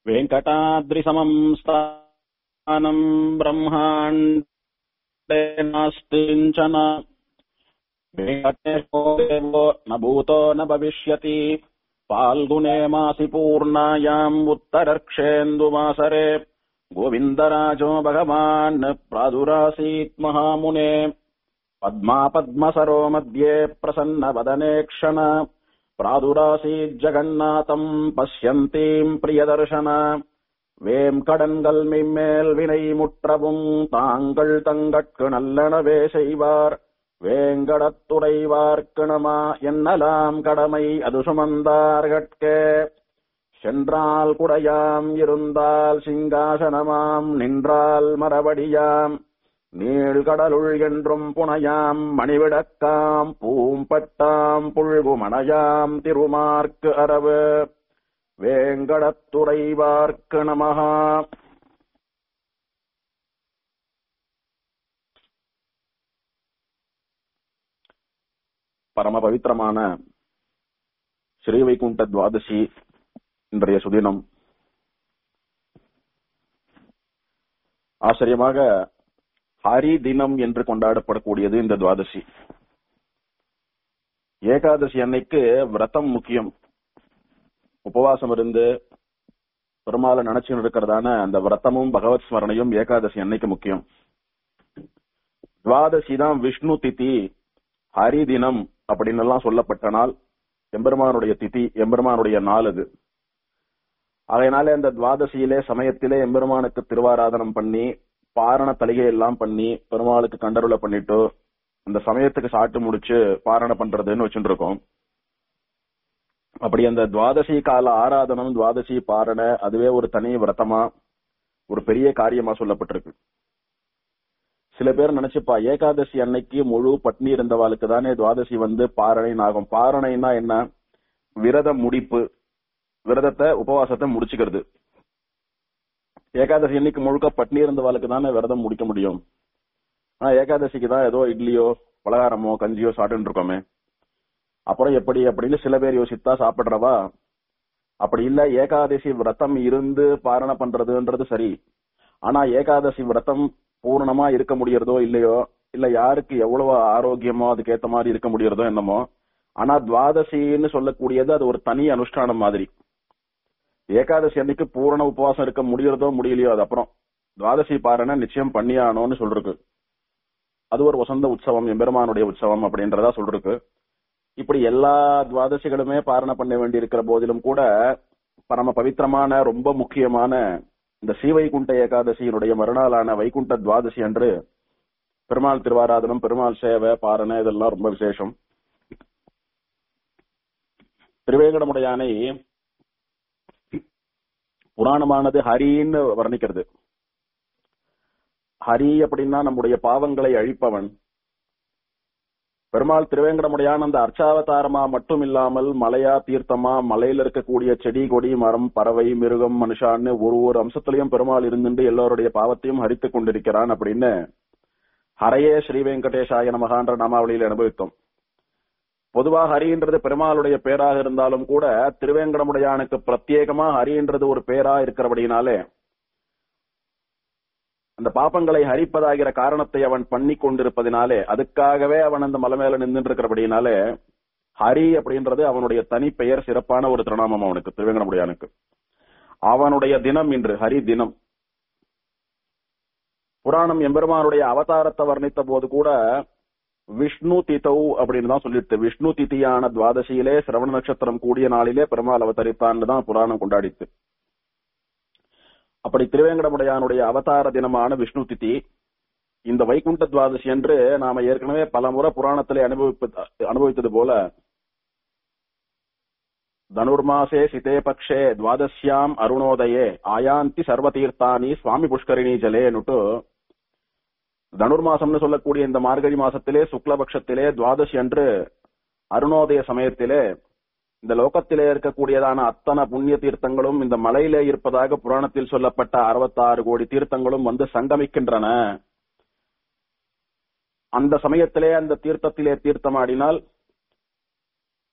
वेङ्कटाद्रिसमम् स्थानम् ब्रह्माण्डे नास्ति किञ्चन वेङ्कटेशो देवो न भूतो न भविष्यति फाल्गुने मासि पूर्णायाम् उत्तरर्क्षेन्दुवासरे गोविन्दराजो भगवान् प्रादुरासीत् महामुने पद्मा पद्मसरो मध्ये प्रसन्नवदने क्षण प्रादुरासीज्जगन्नाथम् पश्यन्तीम् प्रियदर्शन வேம்கடன்கள் மிம்மேல் வினை முற்றவும் தாங்கள் தங்கட்கு நல்லனவே செய்வார் வேங்கடத்துறைவார்க்கிணமா என்னலாம் கடமை அது சுமந்தார்கட்கே சென்றால் குடையாம் இருந்தால் சிங்காசனமாம் நின்றால் மரபடியாம் நீழ்கடலுள் என்றும் புனையாம் மணிவிடக்காம் பூம்பட்டாம் புல்குமணையாம் திருமார்க்கு அரவு வேங்கடத்துறைவார்க்கு நமகா பரம பவித்திரமான ஸ்ரீவைகுண்ட துவாதசி இன்றைய சுதினம் ஆச்சரியமாக ஹரி தினம் என்று கொண்டாடப்படக்கூடியது இந்த துவாதசி ஏகாதசி அன்னைக்கு விரதம் முக்கியம் உபவாசம் இருந்து பெருமாளை நினைச்சு இருக்கிறதான அந்த விரதமும் பகவத் ஸ்மரணையும் ஏகாதசி அன்னைக்கு முக்கியம் துவாதசி தான் விஷ்ணு திதி ஹரி தினம் அப்படின்னு எல்லாம் சொல்லப்பட்ட நாள் எம்பெருமானுடைய திதி எம்பெருமானுடைய நாள் அது அதனால அந்த துவாதசியிலே சமயத்திலே எம்பெருமானுக்கு திருவாராதனம் பண்ணி பாரண தலிகை எல்லாம் பண்ணி பெருமாளுக்கு கண்டருளை பண்ணிட்டு அந்த சமயத்துக்கு சாட்டு முடிச்சு பாரண பண்றதுன்னு வச்சுட்டு இருக்கோம் அப்படி அந்த துவாதசி கால ஆராதனம் துவாதசி பாரண அதுவே ஒரு தனி விரதமா ஒரு பெரிய காரியமா சொல்லப்பட்டிருக்கு சில பேர் நினைச்சுப்பா ஏகாதசி அன்னைக்கு முழு பட்னி இருந்தவாளுக்கு தானே துவாதசி வந்து பாரணை ஆகும் பாரணைனா என்ன விரத முடிப்பு விரதத்தை உபவாசத்தை முடிச்சுக்கிறது ஏகாதசி அன்னைக்கு முழுக்க பட்னி இருந்தவாளுக்கு தானே விரதம் முடிக்க முடியும் ஆனா ஏகாதசிக்கு தான் ஏதோ இட்லியோ பலகாரமோ கஞ்சியோ சாப்பிட்டு இருக்கோமே அப்புறம் எப்படி அப்படின்னு சில பேர் யோசித்தா சாப்பிடுறவா அப்படி இல்ல ஏகாதசி விரதம் இருந்து பாரண பண்றதுன்றது சரி ஆனா ஏகாதசி விரதம் பூர்ணமா இருக்க முடியறதோ இல்லையோ இல்ல யாருக்கு எவ்வளவு ஆரோக்கியமோ அதுக்கேத்த மாதிரி இருக்க முடியறதோ என்னமோ ஆனா துவாதசின்னு சொல்லக்கூடியது அது ஒரு தனி அனுஷ்டானம் மாதிரி ஏகாதசி அன்னைக்கு பூரண உபவாசம் இருக்க முடியறதோ முடியலையோ அது அப்புறம் துவாதசி பாரண நிச்சயம் பண்ணியானோன்னு சொல்றது அது ஒரு வசந்த உற்சவம் எம்பெருமானுடைய உற்சவம் அப்படின்றதா சொல்றது இப்படி எல்லா துவாதசிகளுமே பாரண பண்ண வேண்டி இருக்கிற போதிலும் கூட பரம பவித்திரமான ரொம்ப முக்கியமான இந்த ஸ்ரீவைகுண்ட ஏகாதசியினுடைய மறுநாளான வைகுண்ட துவாதசி அன்று பெருமாள் திருவாராதனம் பெருமாள் சேவை பாரண இதெல்லாம் ரொம்ப விசேஷம் திருவேங்கடமுடையானை புராணமானது ஹரின்னு வர்ணிக்கிறது ஹரி அப்படின்னா நம்முடைய பாவங்களை அழிப்பவன் பெருமாள் திருவேங்கடமுடையான் அந்த அர்ச்சாவதாரமா மட்டும் இல்லாமல் மலையா தீர்த்தமா மலையில இருக்கக்கூடிய செடி கொடி மரம் பறவை மிருகம் மனுஷான்னு ஒரு ஒரு அம்சத்திலையும் பெருமாள் இருந்துட்டு எல்லோருடைய பாவத்தையும் ஹரித்துக் கொண்டிருக்கிறான் அப்படின்னு ஹரையே ஸ்ரீ வெங்கடேஷாய நமகான்ற நாமாவளியில் அனுபவித்தோம் பொதுவா ஹரின்றது பெருமாளுடைய பேராக இருந்தாலும் கூட திருவேங்கடமுடையானுக்கு பிரத்யேகமா ஹரின்றது ஒரு பேரா இருக்கிறபடினாலே அந்த பாப்பங்களை ஹரிப்பதாகிற காரணத்தை அவன் பண்ணி கொண்டிருப்பதினாலே அதுக்காகவே அவன் அந்த மலை மேல நின்று இருக்கிறபடினாலே ஹரி அப்படின்றது அவனுடைய தனி பெயர் சிறப்பான ஒரு திருநாமம் அவனுக்கு திருவேங்கடமுடையானுக்கு அவனுடைய தினம் இன்று ஹரி தினம் புராணம் எம்பெருமானுடைய அவதாரத்தை வர்ணித்த போது கூட விஷ்ணு திதௌ அப்படின்னு தான் சொல்லிட்டு விஷ்ணு திதியான துவாதசியிலே சிரவண நட்சத்திரம் கூடிய நாளிலே பெருமாள் அவதரித்தான்னு தான் புராணம் கொண்டாடித்து அப்படி திருவேங்கடமுடையானுடைய அவதார தினமான விஷ்ணு திதி இந்த வைகுண்ட துவாதசி என்று நாம ஏற்கனவே பல முறை புராணத்திலே அனுபவிப்ப அனுபவித்தது போல தனுர்மாசே சிதே பக்ஷே துவாதசியாம் அருணோதயே ஆயாந்தி சர்வதீர்த்தானி சுவாமி புஷ்கரிணி ஜலேனுட்டு தனுர்மாசம்னு சொல்லக்கூடிய இந்த மார்கழி மாசத்திலே சுக்லபக்ஷத்திலே துவாதசி அன்று அருணோதய சமயத்திலே இந்த லோகத்திலே இருக்கக்கூடியதான அத்தனை புண்ணிய தீர்த்தங்களும் இந்த மலையிலே இருப்பதாக புராணத்தில் சொல்லப்பட்ட அறுபத்தாறு கோடி தீர்த்தங்களும் வந்து சங்கமிக்கின்றன அந்த சமயத்திலே அந்த தீர்த்தத்திலே தீர்த்தமாடினால்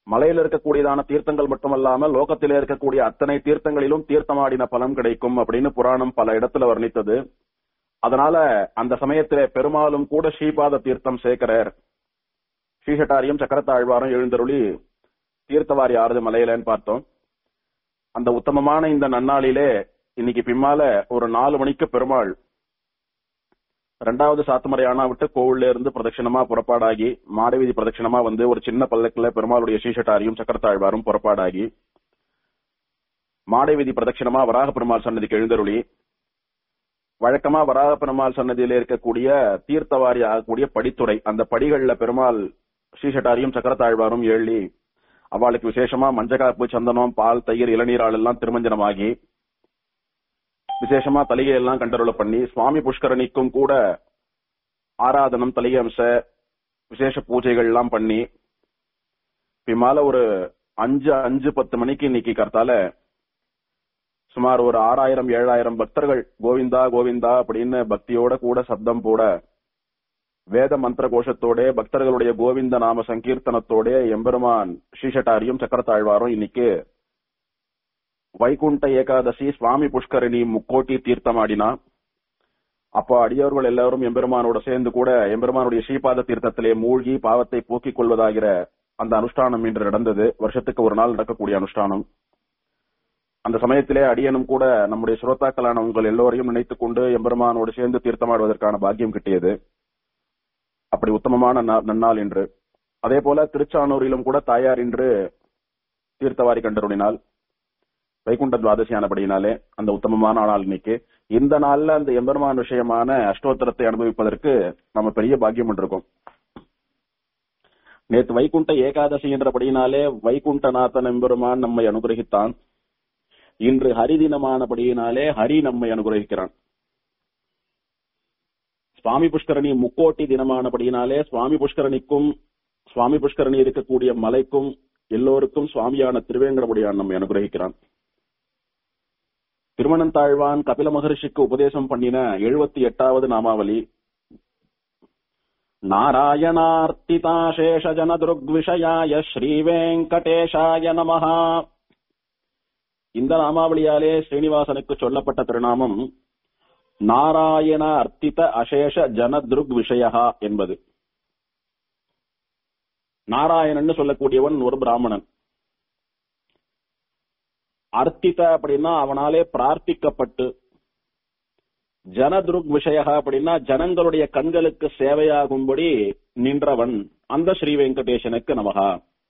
மலையில இருக்கக்கூடியதான தீர்த்தங்கள் மட்டுமல்லாமல் லோகத்திலே இருக்கக்கூடிய அத்தனை தீர்த்தங்களிலும் தீர்த்தமாடின பலன் கிடைக்கும் அப்படின்னு புராணம் பல இடத்துல வர்ணித்தது அதனால அந்த சமயத்திலே பெருமாளும் கூட ஸ்ரீபாத தீர்த்தம் சேர்க்கிறார் ஸ்ரீசட்டாரியும் சக்கரத்தாழ்வாரும் எழுந்தருளி தீர்த்தவாரி ஆறுது மலையிலன்னு பார்த்தோம் அந்த உத்தமமான இந்த நன்னாளிலே இன்னைக்கு பின்னால ஒரு நாலு மணிக்கு பெருமாள் ரெண்டாவது சாத்துமறையானா விட்டு கோவில்ல இருந்து பிரதட்சிணமா புறப்பாடாகி மாடவீதி பிரதட்சிணமா வந்து ஒரு சின்ன பல்லக்குல பெருமாளுடைய ஸ்ரீசட்டாரியும் சக்கரத்தாழ்வாரும் புறப்பாடாகி மாடவீதி பிரதட்சிணமா வராக பெருமாள் சன்னதிக்கு எழுந்தருளி வழக்கமா வராக பெருமாள் சன்னதியில இருக்கக்கூடிய தீர்த்தவாரி ஆகக்கூடிய படித்துறை அந்த படிகள்ல பெருமாள் ஸ்ரீசட்டாரியும் சக்கரத்தாழ்வாரும் ஏழி அவளுக்கு விசேஷமா மஞ்சக்காப்பு சந்தனம் பால் தயிர் இளநீரால் எல்லாம் திருமஞ்சனமாகி விசேஷமா தலிகை எல்லாம் கண்டருள பண்ணி சுவாமி புஷ்கரணிக்கும் கூட ஆராதனம் தலிகை அம்ச விசேஷ பூஜைகள் எல்லாம் பண்ணி பிமால ஒரு அஞ்சு அஞ்சு பத்து மணிக்கு இன்னைக்கு கர்த்தால சுமார் ஒரு ஆறாயிரம் ஏழாயிரம் பக்தர்கள் கோவிந்தா கோவிந்தா அப்படின்னு பக்தியோட கூட சப்தம் போட வேத மந்திர கோஷத்தோட பக்தர்களுடைய கோவிந்த நாம சங்கீர்த்தனத்தோட எம்பெருமான் ஸ்ரீஷட்டாரியும் சக்கரத்தாழ்வாரும் இன்னைக்கு வைகுண்ட ஏகாதசி சுவாமி புஷ்கரணி முக்கோட்டி தீர்த்தம் ஆடினா அப்போ அடியவர்கள் எல்லாரும் எம்பெருமானோட சேர்ந்து கூட எம்பெருமானுடைய ஸ்ரீபாத தீர்த்தத்திலே மூழ்கி பாவத்தை போக்கிக் கொள்வதாகிற அந்த அனுஷ்டானம் இன்று நடந்தது வருஷத்துக்கு ஒரு நாள் நடக்கக்கூடிய அனுஷ்டானம் அந்த சமயத்திலே அடியனும் கூட நம்முடைய சுரோத்தாக்களான உங்கள் எல்லோரையும் நினைத்துக் கொண்டு எம்பெருமானோடு சேர்ந்து தீர்த்தமாடுவதற்கான பாக்கியம் கிட்டியது அப்படி உத்தமமான நா- நன்னாள் என்று அதே போல திருச்சானூரிலும் கூட தாயார் இன்று தீர்த்தவாரி கண்டருளினால் வைகுண்ட துவாதசியானபடியினாலே அந்த உத்தமமான நாள் இன்னைக்கு இந்த நாள்ல அந்த எம்பெருமான் விஷயமான அஷ்டோத்தரத்தை அனுபவிப்பதற்கு நம்ம பெரிய பாக்கியம் பண்ணிருக்கோம் நேத்து வைகுண்ட ஏகாதசி என்றபடியினாலே வைகுண்டநாதன் எம்பெருமான் நம்மை அனுகிரகித்தான் இன்று ஹரி தினமானபடியினாலே ஹரி நம்மை அனுகிரகிக்கிறான் சுவாமி புஷ்கரணி முக்கோட்டி தினமானபடியினாலே சுவாமி புஷ்கரணிக்கும் சுவாமி புஷ்கரணி இருக்கக்கூடிய மலைக்கும் எல்லோருக்கும் சுவாமியான திருவேங்கடமுடியான் நம்மை அனுகிரகிக்கிறான் திருமணந்தாழ்வான் கபில மகர்ஷிக்கு உபதேசம் பண்ணின எழுபத்தி எட்டாவது நாமாவளி நாராயணார்த்திதாசேஷ ஜன துருக்விஷயாய ஸ்ரீவேங்கடேஷாய நமஹா இந்த நாமாவளியாலே ஸ்ரீனிவாசனுக்கு சொல்லப்பட்ட திருநாமம் நாராயண அர்த்தித அசேஷ ஜனத்ருக் விஷயா என்பது நாராயணன் சொல்லக்கூடியவன் ஒரு பிராமணன் அர்த்தித அப்படின்னா அவனாலே பிரார்த்திக்கப்பட்டு ஜனதுருக் விஷயா அப்படின்னா ஜனங்களுடைய கண்களுக்கு சேவையாகும்படி நின்றவன் அந்த ஸ்ரீ வெங்கடேசனுக்கு நமகா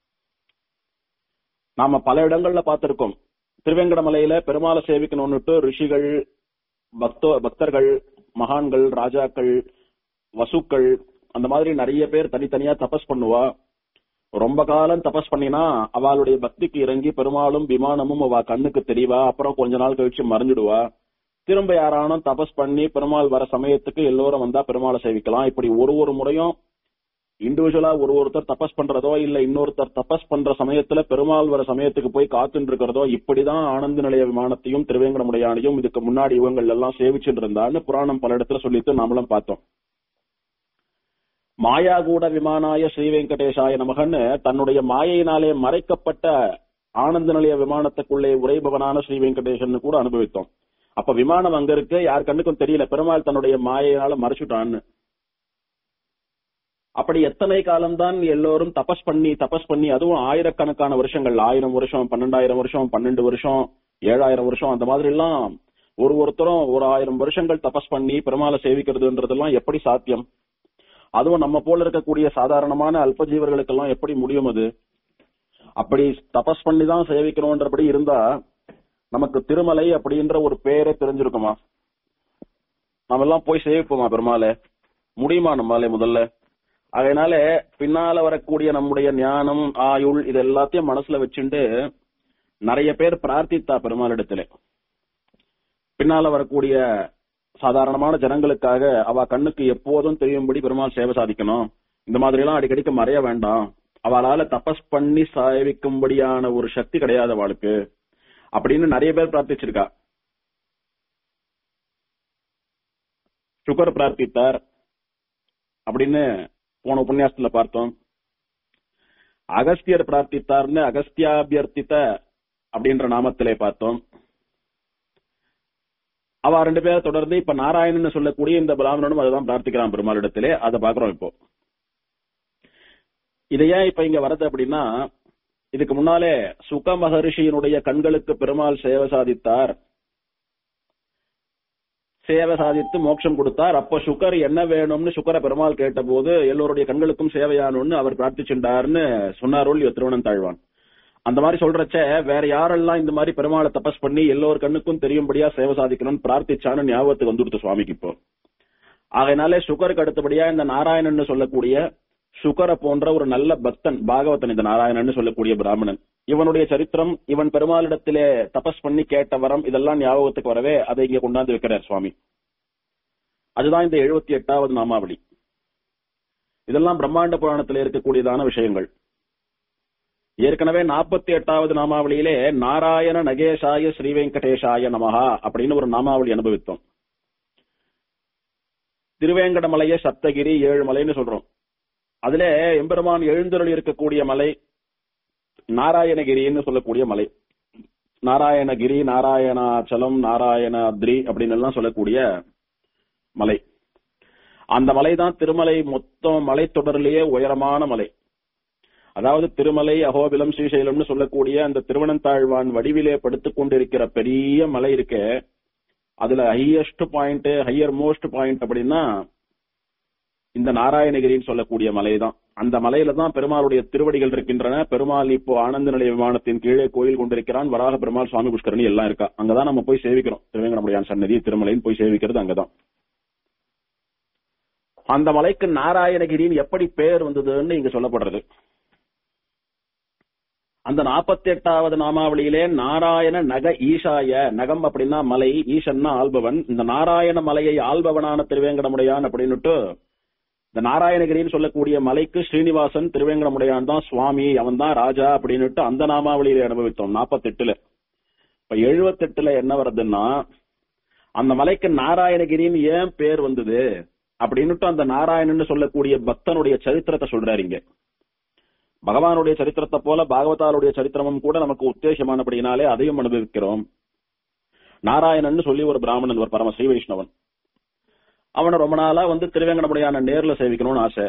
நாம பல இடங்கள்ல பார்த்திருக்கோம் திருவேங்கடமலையில பெருமாளை சேவிக்கணும்னுட்டு ரிஷிகள் பக்தோ பக்தர்கள் மகான்கள் ராஜாக்கள் வசுக்கள் அந்த மாதிரி நிறைய பேர் தனித்தனியா தபஸ் பண்ணுவா ரொம்ப காலம் தபஸ் பண்ணினா அவளுடைய பக்திக்கு இறங்கி பெருமாளும் விமானமும் அவ கண்ணுக்கு தெரியவா அப்புறம் கொஞ்ச நாள் கழிச்சு மறைஞ்சிடுவா திரும்ப யாரானும் தபஸ் பண்ணி பெருமாள் வர சமயத்துக்கு எல்லோரும் வந்தா பெருமாளை சேவிக்கலாம் இப்படி ஒரு ஒரு முறையும் இண்டிவிஜுவலா ஒரு ஒருத்தர் தபஸ் பண்றதோ இல்ல இன்னொருத்தர் தபஸ் பண்ற சமயத்துல பெருமாள் வர சமயத்துக்கு போய் காத்துட்டு இருக்கிறதோ இப்படிதான் ஆனந்த நிலைய விமானத்தையும் திருவேங்கடமுடையானையும் இதுக்கு முன்னாடி இவங்கள் எல்லாம் சேவிச்சுட்டு இருந்தான்னு புராணம் பல இடத்துல சொல்லிட்டு நாமளும் பார்த்தோம் மாயாகூட விமானாய ஸ்ரீ வெங்கடேசாய நமகன்னு தன்னுடைய மாயையினாலே மறைக்கப்பட்ட ஆனந்த நிலைய விமானத்துக்குள்ளே உரைபவனான ஸ்ரீ வெங்கடேசன் கூட அனுபவித்தோம் அப்ப விமானம் அங்க இருக்கு யார் கண்ணுக்கும் தெரியல பெருமாள் தன்னுடைய மாயையினால மறைச்சுட்டான்னு அப்படி எத்தனை காலம்தான் எல்லோரும் தபஸ் பண்ணி தபஸ் பண்ணி அதுவும் ஆயிரக்கணக்கான வருஷங்கள் ஆயிரம் வருஷம் பன்னெண்டாயிரம் வருஷம் பன்னெண்டு வருஷம் ஏழாயிரம் வருஷம் அந்த மாதிரி எல்லாம் ஒரு ஒருத்தரும் ஒரு ஆயிரம் வருஷங்கள் தபஸ் பண்ணி பெருமாளை சேவிக்கிறதுன்றதெல்லாம் எப்படி சாத்தியம் அதுவும் நம்ம போல இருக்கக்கூடிய சாதாரணமான அல்பஜீவர்களுக்கெல்லாம் எப்படி முடியும் அது அப்படி தபஸ் பண்ணி தான் சேவிக்கணும்ன்றபடி இருந்தா நமக்கு திருமலை அப்படின்ற ஒரு பேரே தெரிஞ்சிருக்குமா நம்ம எல்லாம் போய் சேவிப்போமா பெருமாளை முடியுமா நம்மாலே முதல்ல அதனால பின்னால வரக்கூடிய நம்முடைய ஞானம் ஆயுள் இது எல்லாத்தையும் மனசுல வச்சுட்டு நிறைய பேர் பிரார்த்தித்தா பெருமாளிடத்துல பின்னால வரக்கூடிய சாதாரணமான ஜனங்களுக்காக அவ கண்ணுக்கு எப்போதும் தெரியும்படி பெருமாள் சேவை சாதிக்கணும் இந்த மாதிரி எல்லாம் அடிக்கடிக்கு மறைய வேண்டாம் அவளால தபஸ் பண்ணி சேவிக்கும்படியான ஒரு சக்தி கிடையாது அவளுக்கு அப்படின்னு நிறைய பேர் பிரார்த்திச்சிருக்கா சுகர் பிரார்த்தித்தார் அப்படின்னு போன உபன்யாசத்துல பார்த்தோம் அகஸ்தியர் பிரார்த்தித்தார்னு அகஸ்தியாபியர்த்தித்த அப்படின்ற நாமத்திலே பார்த்தோம் அவ ரெண்டு பேரை தொடர்ந்து இப்ப நாராயணன் சொல்லக்கூடிய இந்த பிராமணனும் அதுதான் பிரார்த்திக்கிறான் பெருமாளிடத்திலே அதை பாக்குறோம் இப்போ இது ஏன் இப்ப இங்க வரது அப்படின்னா இதுக்கு முன்னாலே சுக மகரிஷியினுடைய கண்களுக்கு பெருமாள் சேவை சாதித்தார் சேவை சாதித்து மோட்சம் கொடுத்தார் அப்ப சுகர் என்ன வேணும்னு சுக்கர பெருமாள் கேட்டபோது எல்லோருடைய கண்களுக்கும் சேவையானும்னு அவர் பிரார்த்திச்சுட்டார்னு சொன்னாரோல் திருவண்ணன் தாழ்வான் அந்த மாதிரி சொல்றச்ச வேற யாரெல்லாம் இந்த மாதிரி பெருமாளை தபஸ் பண்ணி எல்லோர் கண்ணுக்கும் தெரியும்படியா சேவை சாதிக்கணும்னு பிரார்த்திச்சான்னு ஞாபகத்துக்கு வந்துடுத்து சுவாமிக்கு இப்போ ஆகையினாலே சுகருக்கு அடுத்தபடியா இந்த நாராயணன் சொல்லக்கூடிய சுகரை போன்ற ஒரு நல்ல பக்தன் பாகவதன் இந்த நாராயணன் சொல்லக்கூடிய பிராமணன் இவனுடைய சரித்திரம் இவன் பெருமாளிடத்திலே தபஸ் பண்ணி கேட்ட வரம் இதெல்லாம் ஞாபகத்துக்கு வரவே அதை இங்க கொண்டாந்து வைக்கிறார் சுவாமி அதுதான் இந்த எழுபத்தி எட்டாவது நாமாவளி இதெல்லாம் பிரம்மாண்ட புராணத்தில் இருக்கக்கூடியதான விஷயங்கள் ஏற்கனவே நாற்பத்தி எட்டாவது நாமாவளியிலே நாராயண நகேஷாய ஸ்ரீ வெங்கடேஷாய நமஹா அப்படின்னு ஒரு நாமாவளி அனுபவித்தோம் திருவேங்கடமலைய சப்தகிரி ஏழு மலைன்னு சொல்றோம் அதுல எம்பெருமான் எழுந்தருள் இருக்கக்கூடிய மலை நாராயணகிரின்னு சொல்லக்கூடிய மலை நாராயணகிரி நாராயணாச்சலம் நாராயணாத்ரி அப்படின்னு எல்லாம் சொல்லக்கூடிய மலை அந்த மலை தான் திருமலை மொத்தம் மலைத்தொடரிலேயே உயரமான மலை அதாவது திருமலை அகோபிலம் ஸ்ரீசைலம்னு சொல்லக்கூடிய அந்த திருவனந்தாழ்வான் வடிவிலே படுத்துக் கொண்டிருக்கிற பெரிய மலை இருக்க அதுல highest point higher most point அப்படின்னா இந்த நாராயணகிரின்னு சொல்லக்கூடிய மலை தான் அந்த மலையில தான் பெருமாளுடைய திருவடிகள் இருக்கின்றன பெருமாள் இப்போ ஆனந்த நிலைய விமானத்தின் கீழே கோயில் கொண்டிருக்கிறான் வராக பெருமாள் சுவாமி புஷ்கரணி எல்லாம் இருக்கா அங்கதான் நம்ம போய் சேவிக்கிறோம் திருவேங்கடமுடியான் சன்னதி திருமலைன்னு போய் சேவிக்கிறது அங்கதான் அந்த மலைக்கு நாராயணகிரின்னு எப்படி பேர் வந்ததுன்னு இங்க சொல்லப்படுறது அந்த நாற்பத்தி எட்டாவது நாமாவளியிலே நாராயண நக ஈசாய நகம் அப்படின்னா மலை ஈசன்னா ஆள்பவன் இந்த நாராயண மலையை ஆள்பவனான திருவேங்கடமுடையான் அப்படின்னுட்டு இந்த நாராயணகிரின்னு சொல்லக்கூடிய மலைக்கு ஸ்ரீனிவாசன் திருவேங்கடமுடையான் தான் சுவாமி அவன் தான் ராஜா அப்படின்னுட்டு அந்த நாமாவளியில அனுபவித்தோம் நாற்பத்தி எட்டுல இப்ப எழுபத்தெட்டுல என்ன வருதுன்னா அந்த மலைக்கு நாராயணகிரின்னு ஏன் பேர் வந்தது அப்படின்னுட்டு அந்த நாராயணன் சொல்லக்கூடிய பக்தனுடைய சரித்திரத்தை சொல்றாரு இங்க பகவானுடைய சரித்திரத்தை போல பாகவதாருடைய சரித்திரமும் கூட நமக்கு உத்தேசமானபடினாலே அதையும் அனுபவிக்கிறோம் நாராயணன் சொல்லி ஒரு பிராமணன் ஒரு பரம ஸ்ரீ வைஷ்ணவன் அவனை ரொம்ப நாளா வந்து திருவேங்கடமுடையான நேர்ல சேவிக்கணும்னு ஆசை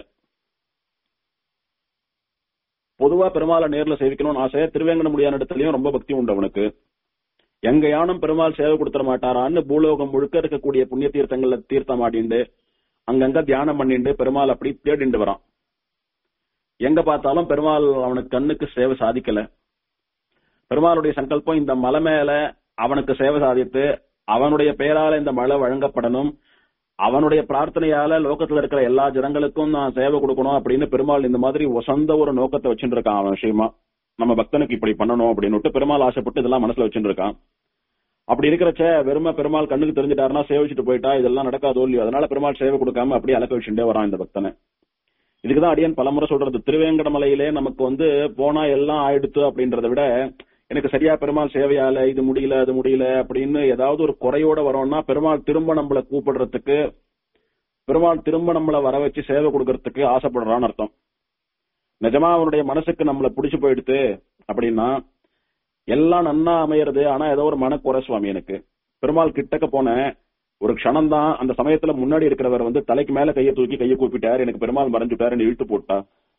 பொதுவா பெருமாளை நேர்ல சேவிக்கணும்னு ஆசை திருவேங்கடமுடியான இடத்துலயும் ரொம்ப பக்தி உண்டு அவனுக்கு எங்க யானும் பெருமாள் சேவை கொடுத்துட மாட்டாரான்னு பூலோகம் முழுக்க இருக்கக்கூடிய புண்ணிய தீர்த்தங்கள்ல தீர்த்தம் ஆடிண்டு அங்கங்க தியானம் பண்ணிண்டு பெருமாள் அப்படி தேடிண்டு வரான் எங்க பார்த்தாலும் பெருமாள் அவனுக்கு கண்ணுக்கு சேவை சாதிக்கல பெருமாளுடைய சங்கல்பம் இந்த மலை மேல அவனுக்கு சேவை சாதித்து அவனுடைய பெயரால இந்த மலை வழங்கப்படணும் அவனுடைய பிரார்த்தனையால லோகத்துல இருக்கிற எல்லா ஜனங்களுக்கும் நான் சேவை கொடுக்கணும் அப்படின்னு பெருமாள் இந்த மாதிரி வசந்த ஒரு நோக்கத்தை வச்சுட்டு இருக்கான் அவன் விஷயமா நம்ம பக்தனுக்கு இப்படி பண்ணணும் அப்படின்னு பெருமாள் ஆசைப்பட்டு இதெல்லாம் மனசுல வச்சுட்டு இருக்கான் அப்படி இருக்கிறச்ச வெறும பெருமாள் கண்ணுக்கு தெரிஞ்சிட்டாருன்னா சேவிச்சுட்டு போயிட்டா இதெல்லாம் நடக்காதோ இல்லையோ அதனால பெருமாள் சேவை கொடுக்காம அப்படியே அலக்க வச்சுட்டே வரான் இந்த பக்தனை இதுக்குதான் அடியன் பலமுறை சொல்றது திருவேங்கடமலையிலே நமக்கு வந்து போனா எல்லாம் ஆயிடுத்து அப்படின்றத விட எனக்கு சரியா பெருமாள் சேவையால இது முடியல அது முடியல அப்படின்னு ஏதாவது ஒரு குறையோட வரோம்னா பெருமாள் திரும்ப நம்மள கூப்பிடுறதுக்கு பெருமாள் திரும்ப நம்மள வர வச்சு சேவை கொடுக்கறதுக்கு ஆசைப்படுறான்னு அர்த்தம் நிஜமா அவனுடைய மனசுக்கு நம்மள பிடிச்சு போயிடுத்து அப்படின்னா எல்லாம் நன்னா அமையறது ஆனா ஏதோ ஒரு மனக்குறை சுவாமி எனக்கு பெருமாள் கிட்டக்க போனேன் ஒரு க்ஷணம் தான் அந்த சமயத்துல முன்னாடி இருக்கிறவர் வந்து தலைக்கு மேல கையை தூக்கி கையை கூப்பிட்டார் எனக்கு பெருமாள் மறைஞ்சுட்டாருன்னு இழுத்து போட்டா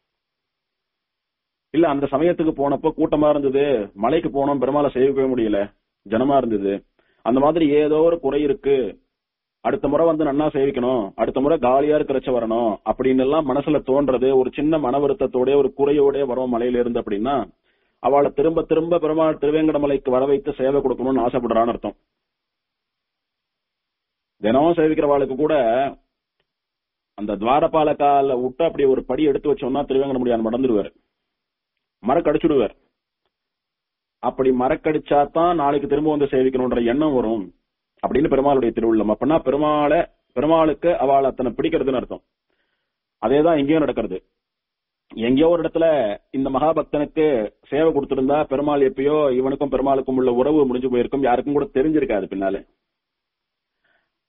இல்ல அந்த சமயத்துக்கு போனப்போ கூட்டமா இருந்தது மலைக்கு போனோம் பெருமாளை சேவிக்கவே முடியல ஜனமா இருந்தது அந்த மாதிரி ஏதோ ஒரு குறை இருக்கு அடுத்த முறை வந்து நன்னா சேவிக்கணும் அடுத்த முறை காலியா இருக்கிறச்ச வரணும் அப்படின்னு எல்லாம் மனசுல தோன்றது ஒரு சின்ன மன வருத்தத்தோட ஒரு குறையோட வரும் மலையில இருந்து அப்படின்னா அவளை திரும்ப திரும்ப பெருமாள் திருவேங்கடமலைக்கு வர வைத்து சேவை கொடுக்கணும்னு ஆசைப்படுறான்னு அர்த்தம் தினமும் சேவிக்கிறவாளுக்கு கூட அந்த துவாரபாலக்கால விட்டு அப்படி ஒரு படி எடுத்து வச்சோம்னா திருவேங்கடமுடியான் மடந்துடுவார் மரக்கடிச்சுடுவார் அப்படி மரக்கடிச்சா தான் நாளைக்கு திரும்ப வந்து சேவிக்கணும்ன்ற எண்ணம் வரும் அப்படின்னு பெருமாளுடைய திருவுள்ளம் அப்படின்னா பெருமாளை பெருமாளுக்கு அவள் அத்தனை பிடிக்கிறதுன்னு அர்த்தம் அதேதான் எங்கேயும் நடக்கிறது எங்கேயோ ஒரு இடத்துல இந்த மகாபக்தனுக்கு சேவை கொடுத்திருந்தா பெருமாள் எப்பயோ இவனுக்கும் பெருமாளுக்கும் உள்ள உறவு முடிஞ்சு போயிருக்கும் யாருக்கும் கூட தெரிஞ்சிருக்காது பின்னாலே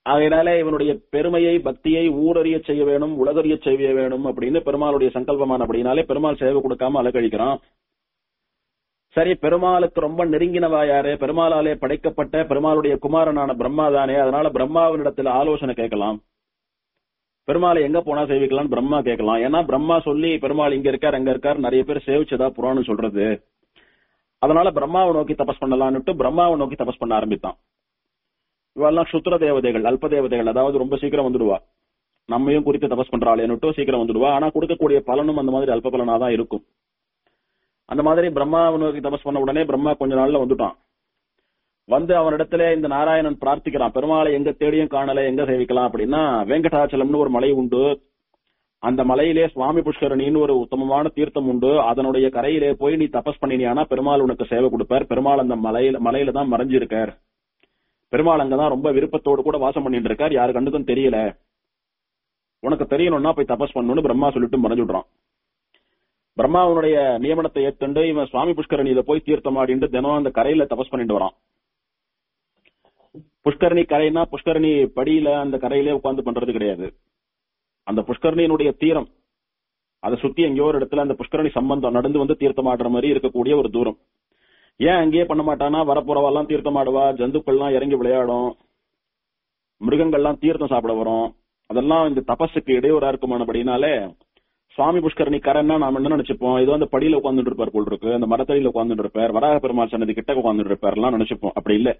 ஆகையினால இவனுடைய பெருமையை பக்தியை ஊரறிய செய்ய வேணும் உலகறிய செய்ய வேணும் அப்படின்னு பெருமாளுடைய சங்கல்பமான அப்படின்னாலே பெருமாள் சேவை கொடுக்காம அலக்கழிக்கிறான் சரி பெருமாளுக்கு ரொம்ப நெருங்கினவா யாரு பெருமாளாலே படைக்கப்பட்ட பெருமாளுடைய குமாரனான பிரம்மா தானே அதனால பிரம்மாவினிடத்துல ஆலோசனை கேட்கலாம் பெருமாளை எங்க போனா சேவிக்கலாம் பிரம்மா கேட்கலாம் ஏன்னா பிரம்மா சொல்லி பெருமாள் இங்க இருக்கார் அங்க இருக்கார் நிறைய பேர் சேவிச்சதா புராணம் சொல்றது அதனால பிரம்மாவை நோக்கி தபஸ் பண்ணலாம்னுட்டு பிரம்மாவை நோக்கி தபஸ் பண்ண ஆரம்பித்தான் இவெல்லாம் சுத்திர தேவதைகள் அல்ப தேவதைகள் அதாவது ரொம்ப சீக்கிரம் வந்துடுவா நம்மையும் குறித்து தபஸ் பண்றாளேன்னுட்டு சீக்கிரம் வந்துடுவா ஆனா கொடுக்கக்கூடிய பலனும் அந்த மாதிரி அல்ப பலனா தான் இருக்கும் அந்த மாதிரி பிரம்மாவை நோக்கி தபஸ் பண்ண உடனே பிரம்மா கொஞ்ச நாள்ல வந்துட்டான் வந்து அவனிடத்துல இந்த நாராயணன் பிரார்த்திக்கிறான் பெருமாளை எங்க தேடியும் காணல எங்க சேவிக்கலாம் அப்படின்னா வெங்கடாச்சலம்னு ஒரு மலை உண்டு அந்த மலையிலே சுவாமி புஷ்கரணின்னு ஒரு உத்தமமான தீர்த்தம் உண்டு அதனுடைய கரையிலே போய் நீ தபஸ் பண்ணினியானா பெருமாள் உனக்கு சேவை கொடுப்பார் பெருமாள் அந்த மலையில மலையில தான் மறைஞ்சிருக்கார் பெருமாள் அங்கதான் ரொம்ப விருப்பத்தோடு கூட வாசம் பண்ணிட்டு இருக்கார் யாரு கண்ணுக்கும் தெரியல உனக்கு தெரியணும்னா போய் தபஸ் பண்ணணும்னு பிரம்மா சொல்லிட்டு மறைஞ்சு விடுறான் பிரம்மாவனுடைய நியமனத்தை ஏத்துண்டு இவன் சுவாமி புஷ்கரணியில போய் தீர்த்தம் ஆடிட்டு தினம் அந்த கரையில தபஸ் பண்ணிட்டு வரான் புஷ்கரணி கரைனா புஷ்கரணி படியில அந்த கரையிலே உட்கார்ந்து பண்றது கிடையாது அந்த புஷ்கரணியினுடைய தீரம் அதை சுத்தி எங்கேயோ ஒரு இடத்துல அந்த புஷ்கரணி சம்பந்தம் நடந்து வந்து தீர்த்தம் ஆடுற மாதிரி இருக்கக்கூடிய ஒரு தூரம் ஏன் அங்கேயே பண்ண மாட்டானா வரப்போறவெல்லாம் தீர்த்தம் ஆடுவா ஜந்துக்கள்லாம் இறங்கி விளையாடும் மிருகங்கள்லாம் தீர்த்தம் சாப்பிட வரும் அதெல்லாம் இந்த தபஸுக்கு இடையூறா இருக்குமானபடினாலே சுவாமி புஷ்கரணி கரன்னா நாம என்ன நினைச்சுப்போம் ஏதோ அந்த படியில உட்காந்துட்டு இருப்பார் போல் இருக்கு அந்த மரத்தடியில உட்காந்துட்டு இருப்பார் வராக பெருமாள் சன்னதி கிட்ட உட்காந்துட்டு இருப்பார் எல்லாம் நினைச்சுப்போம் அப்படி இல்ல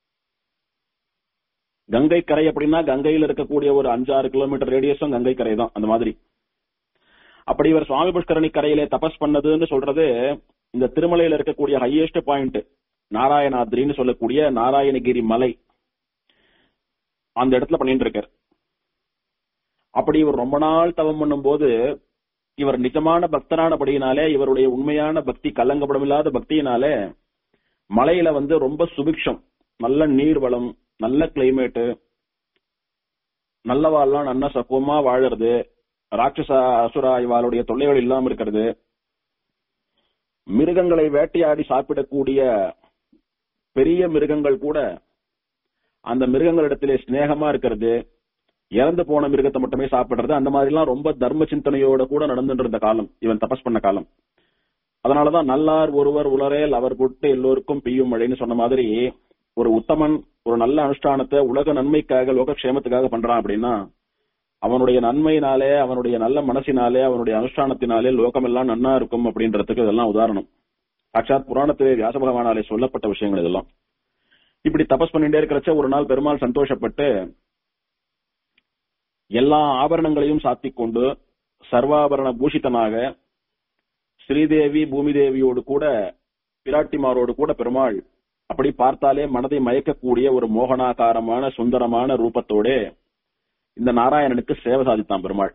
கங்கை கரை அப்படின்னா கங்கையில இருக்கக்கூடிய ஒரு அஞ்சாறு கிலோமீட்டர் ரேடியஸும் கங்கை கரை தான் அந்த மாதிரி அப்படி இவர் சுவாமி புஷ்கரணி கரையிலே தபஸ் பண்ணதுன்னு சொல்றது இந்த திருமலையில இருக்கக்கூடிய ஹையஸ்ட் பாயிண்ட் நாராயணாத்ரின்னு சொல்லக்கூடிய நாராயணகிரி மலை அந்த இடத்துல பண்ணிட்டு இருக்கார் அப்படி இவர் ரொம்ப நாள் தவம் பண்ணும் போது இவர் நிஜமான பக்தனானபடியினாலே இவருடைய உண்மையான பக்தி கலங்கப்படமில்லாத பக்தியினாலே மலையில வந்து ரொம்ப சுபிக்ஷம் நல்ல நீர் வளம் நல்ல கிளைமேட்டு நல்லவாள்லாம் நல்லா சக்குவமா வாழறது ராட்சச அசுரா இவாளுடைய தொல்லைகள் இல்லாம இருக்கிறது மிருகங்களை வேட்டையாடி சாப்பிடக்கூடிய பெரிய மிருகங்கள் கூட அந்த மிருகங்களிடத்திலே சிநேகமா இருக்கிறது இறந்து போன மிருகத்தை மட்டுமே சாப்பிடுறது அந்த மாதிரி எல்லாம் ரொம்ப தர்ம சிந்தனையோட கூட நடந்துட்டு இருந்த காலம் இவன் தபஸ் பண்ண காலம் அதனாலதான் நல்லார் ஒருவர் உலரேல் அவர் பொட்டு எல்லோருக்கும் பெய்யும் மழைன்னு சொன்ன மாதிரி ஒரு உத்தமன் ஒரு நல்ல அனுஷ்டானத்தை உலக நன்மைக்காக லோக க்ஷேமத்துக்காக பண்றான் அப்படின்னா அவனுடைய நன்மையினாலே அவனுடைய நல்ல மனசினாலே அவனுடைய அனுஷ்டானத்தினாலே லோகம் எல்லாம் நன்னா இருக்கும் அப்படின்றதுக்கு இதெல்லாம் உதாரணம் சாட்சாத் புராணத்திலே வியாச பகவானாலே சொல்லப்பட்ட விஷயங்கள் இதெல்லாம் இப்படி தபஸ் பண்ணிட்டே இருக்கிறச்ச ஒரு நாள் பெருமாள் சந்தோஷப்பட்டு எல்லா ஆபரணங்களையும் சாத்திக் கொண்டு சர்வாபரண பூஷிதனாக ஸ்ரீதேவி பூமி தேவியோடு கூட பிராட்டிமாரோடு கூட பெருமாள் அப்படி பார்த்தாலே மனதை மயக்கக்கூடிய ஒரு மோகனாகாரமான சுந்தரமான ரூபத்தோட இந்த நாராயணனுக்கு சேவை சாதித்தான் பெருமாள்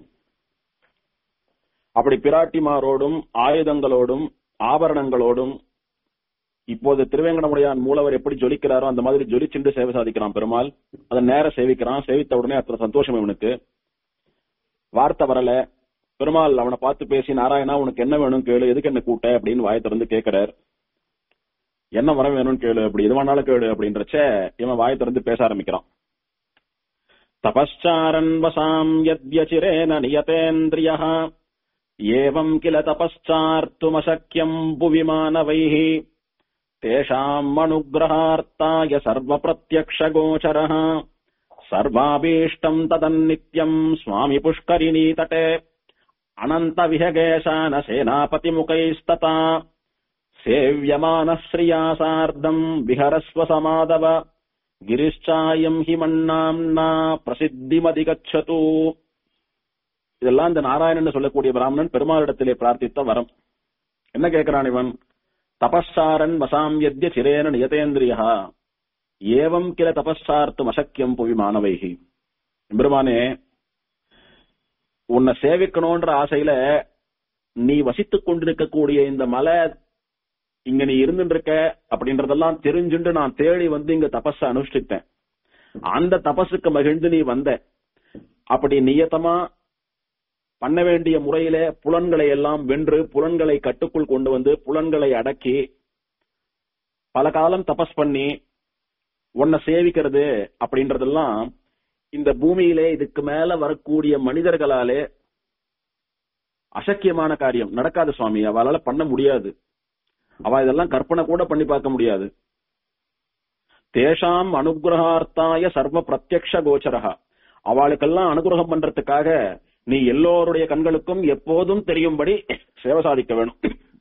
அப்படி பிராட்டிமாரோடும் ஆயுதங்களோடும் ஆபரணங்களோடும் இப்போது திருவேங்கடமுடையான் மூலவர் எப்படி ஜொலிக்கிறாரோ அந்த மாதிரி ஜொலிச்சுண்டு சேவை சாதிக்கிறான் பெருமாள் அதை நேர சேவிக்கிறான் சேவித்த உடனே அத்தனை சந்தோஷம் இவனுக்கு வார்த்தை வரல பெருமாள் அவனை பார்த்து பேசி நாராயணா உனக்கு என்ன வேணும் கேளு எதுக்கு என்ன கூட்ட அப்படின்னு வாயை திறந்து கேட்கிறார் என்ன வர வேணும்னு கேளு அப்படி எது வேணாலும் கேளு அப்படின்றச்ச இவன் வாயை திறந்து பேச ஆரம்பிக்கிறான் தபஸ்சாரன் வசாம் யத்யச்சிரேன நியதேந்திரிய ஏவம் கில தபஸ்சார்த்துமசக்கியம் புவி மானவைः तेषाम् अनुग्रहार्ताय सर्वप्रत्यक्षगोचरः सर्वाभीष्टम् तदन्नित्यम् स्वामि पुष्करिणीतटे अनन्तविहगेशान सेनापतिमुखैस्तता सेव्यमानः श्रिया सार्धम् विहरस्व समादव गिरिश्चायम् हि मन्नाम्ना பிரசித்திமதிகச்சது இதெல்லாம் இந்த நாராயணன் சொல்லக்கூடிய பிராமணன் பெருமாளிடத்திலே பிரார்த்தித்த வரம் என்ன கேட்கிறான் இவன் தபஸ்சாரன் வசாம்யத்ய சிரேன நியதேந்திரியா ஏவம் கில தபஸ்சார்த்தும் அசக்கியம் புவி மாணவைகி பெருமானே உன்னை சேவிக்கணும்ன்ற ஆசையில நீ வசித்துக் கொண்டிருக்கக்கூடிய இந்த மலை இங்க நீ இருந்துட்டு இருக்க அப்படின்றதெல்லாம் தெரிஞ்சுண்டு நான் தேடி வந்து இங்க தபஸ அனுஷ்டித்தேன் அந்த தபஸுக்கு மகிழ்ந்து நீ வந்த அப்படி நியத்தமா பண்ண வேண்டிய முறையில புலன்களை எல்லாம் வென்று புலன்களை கட்டுக்குள் கொண்டு வந்து புலன்களை அடக்கி பல காலம் தபஸ் பண்ணி உன்னை சேவிக்கிறது அப்படின்றதெல்லாம் இந்த பூமியிலே இதுக்கு மேல வரக்கூடிய மனிதர்களாலே அசக்கியமான காரியம் நடக்காது சுவாமி அவளால பண்ண முடியாது அவ இதெல்லாம் கற்பனை கூட பண்ணி பார்க்க முடியாது தேஷாம் அனுகிரகார்த்தாய சர்வ பிரத்யக்ஷ கோச்சரகா அவளுக்கெல்லாம் அனுகிரகம் பண்றதுக்காக நீ எல்லோருடைய கண்களுக்கும் எப்போதும் தெரியும்படி சேவை சாதிக்க வேணும்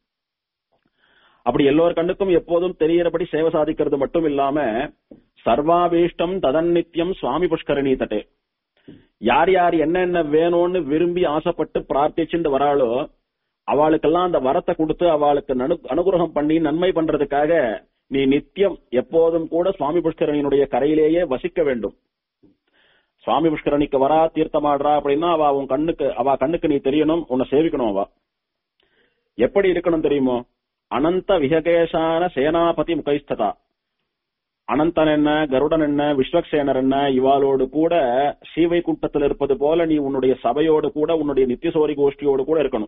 அப்படி எல்லோர் கண்ணுக்கும் எப்போதும் தெரியறபடி சேவை சாதிக்கிறது மட்டும் இல்லாம சர்வாபீஷ்டம் ததன்னித்யம் சுவாமி புஷ்கரணி தட்டே யார் யார் என்னென்ன வேணும்னு விரும்பி ஆசைப்பட்டு பிரார்த்திச்சுட்டு வராளோ அவளுக்கெல்லாம் அந்த வரத்தை கொடுத்து அவளுக்கு நனு- அனுகிரகம் பண்ணி நன்மை பண்றதுக்காக நீ நித்தியம் எப்போதும் கூட சுவாமி புஷ்கரணியினுடைய கரையிலேயே வசிக்க வேண்டும் சுவாமி புஷ்கரணிக்கு வரா தீர்த்தமாடுறா அப்படின்னா அவ உன் கண்ணுக்கு அவ கண்ணுக்கு நீ தெரியணும் உன்னை சேவிக்கணும் அவ எப்படி இருக்கணும் தெரியுமோ அனந்த விஹகேஷான சேனாபதி முகைஸ்ததா அனந்தன் என்ன கருடன் என்ன விஸ்வக்சேனர் என்ன இவாளோடு கூட சீவை கூட்டத்தில் இருப்பது போல நீ உன்னுடைய சபையோடு கூட உன்னுடைய நித்தியசோரி கோஷ்டியோடு கூட இருக்கணும்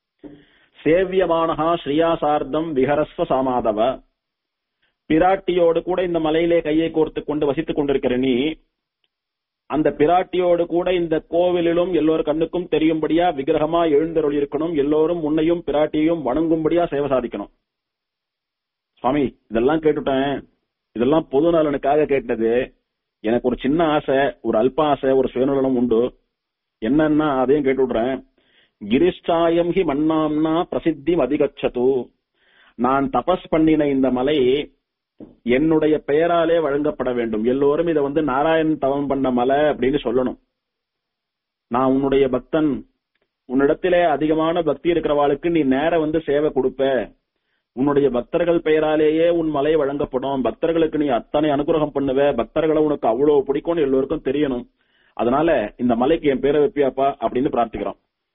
சேவியமானஹா ஸ்ரீயாசார்த்தம் விஹரஸ்வ சாமாதவ பிராட்டியோடு கூட இந்த மலையிலே கையை கோர்த்து கொண்டு வசித்துக் கொண்டிருக்கிற நீ அந்த பிராட்டியோடு கூட இந்த கோவிலிலும் எல்லோர் கண்ணுக்கும் தெரியும்படியா விக்கிரகமா எழுந்தருள் இருக்கணும் எல்லோரும் உன்னையும் பிராட்டியையும் வணங்கும்படியா சேவை சாதிக்கணும் சுவாமி இதெல்லாம் கேட்டுட்டேன் இதெல்லாம் பொது நலனுக்காக கேட்டது எனக்கு ஒரு சின்ன ஆசை ஒரு அல்ப ஆசை ஒரு சுயநலம் உண்டு என்னன்னா அதையும் கேட்டு விடுறேன் கிரிஷ்டாயம் ஹி மன்னாம்னா பிரசித்தி அதிகச்சது நான் தபஸ் பண்ணின இந்த மலை என்னுடைய பெயராலே வழங்கப்பட வேண்டும் எல்லோரும் இதை வந்து நாராயணன் தவம் பண்ண மலை அப்படின்னு சொல்லணும் நான் உன்னுடைய பக்தன் உன்னிடத்திலே அதிகமான பக்தி இருக்கிறவாளுக்கு நீ நேர வந்து சேவை கொடுப்ப உன்னுடைய பக்தர்கள் பெயராலேயே உன் மலை வழங்கப்படும் பக்தர்களுக்கு நீ அத்தனை அனுகிரகம் பண்ணுவ பக்தர்களை உனக்கு அவ்வளவு பிடிக்கும்னு எல்லோருக்கும் தெரியணும் அதனால இந்த மலைக்கு என் பேரை வைப்பியாப்பா அப்படின்னு பிரார்த்திக்கிறோம்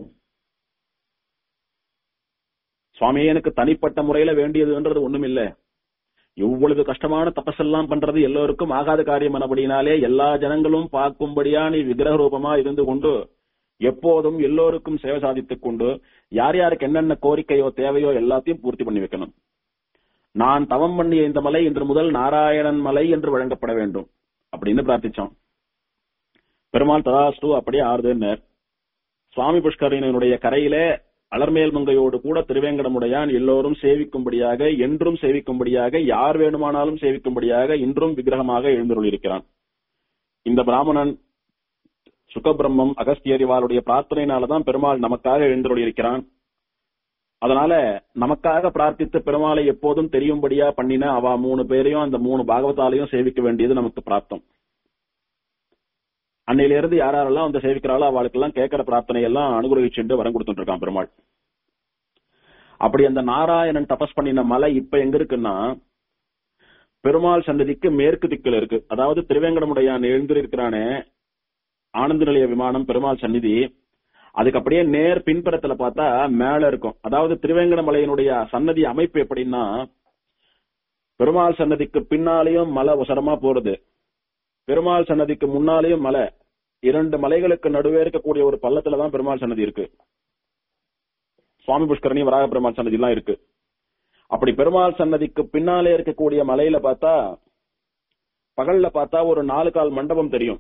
சுவாமியே எனக்கு தனிப்பட்ட முறையில வேண்டியதுன்றது ஒண்ணும் இல்ல இவ்வளவு கஷ்டமான தபஸெல்லாம் பண்றது எல்லோருக்கும் ஆகாத காரியம் எனபடினாலே எல்லா ஜனங்களும் பார்க்கும்படியா நீ விக்கிரக ரூபமா இருந்து கொண்டு எப்போதும் எல்லோருக்கும் சேவை சாதித்துக் கொண்டு யார் யாருக்கு என்னென்ன கோரிக்கையோ தேவையோ எல்லாத்தையும் பூர்த்தி பண்ணி வைக்கணும் நான் தவம் பண்ணிய இந்த மலை இன்று முதல் நாராயணன் மலை என்று வழங்கப்பட வேண்டும் அப்படின்னு பிரார்த்திச்சோம் பெருமாள் ததாஸ்து அப்படியே ஆறுதுன்னர் சுவாமி புஷ்கரனுடைய கரையிலே அலர்மேல் மங்கையோடு கூட திருவேங்கடமுடையான் எல்லோரும் சேவிக்கும்படியாக என்றும் சேவிக்கும்படியாக யார் வேணுமானாலும் சேவிக்கும்படியாக இன்றும் விக்கிரகமாக எழுந்தருளியிருக்கிறான் இந்த பிராமணன் சுகபிரம்மம் அகஸ்தியர் இவாளுடைய பிரார்த்தனையினாலதான் பெருமாள் நமக்காக எழுந்தருளியிருக்கிறான் அதனால நமக்காக பிரார்த்தித்து பெருமாளை எப்போதும் தெரியும்படியா பண்ணின அவ மூணு பேரையும் அந்த மூணு பாகவதாலையும் சேவிக்க வேண்டியது நமக்கு பிராப்தம் அன்னையில இருந்து யாரெல்லாம் வந்து சேவிக்கிறாளோ அவளுக்கெல்லாம் கேட்கிற பிரார்த்தனை எல்லாம் அனுகிரகிச்சுட்டு வரம் கொடுத்துட்டு இருக்கான் பெருமாள் அப்படி அந்த நாராயணன் தபஸ் பண்ணின மலை இப்ப எங்க இருக்குன்னா பெருமாள் சன்னதிக்கு மேற்கு திக்கில் இருக்கு அதாவது திருவேங்கடமுடையான் எழுந்திருக்கிறானே ஆனந்த நிலைய விமானம் பெருமாள் சந்நிதி அதுக்கு அப்படியே நேர் பின்புறத்துல பார்த்தா மேல இருக்கும் அதாவது திருவேங்கடமலையினுடைய சன்னதி அமைப்பு எப்படின்னா பெருமாள் சன்னதிக்கு பின்னாலேயும் மலை உசரமா போறது பெருமாள் சன்னதிக்கு முன்னாலேயும் மலை இரண்டு மலைகளுக்கு நடுவே இருக்கக்கூடிய ஒரு பள்ளத்துல தான் பெருமாள் சன்னதி இருக்கு சுவாமி புஷ்கரணி வராக பெருமாள் சன்னதி எல்லாம் இருக்கு அப்படி பெருமாள் சன்னதிக்கு பின்னாலே இருக்கக்கூடிய மலையில பார்த்தா பகல்ல பார்த்தா ஒரு நாலு கால் மண்டபம் தெரியும்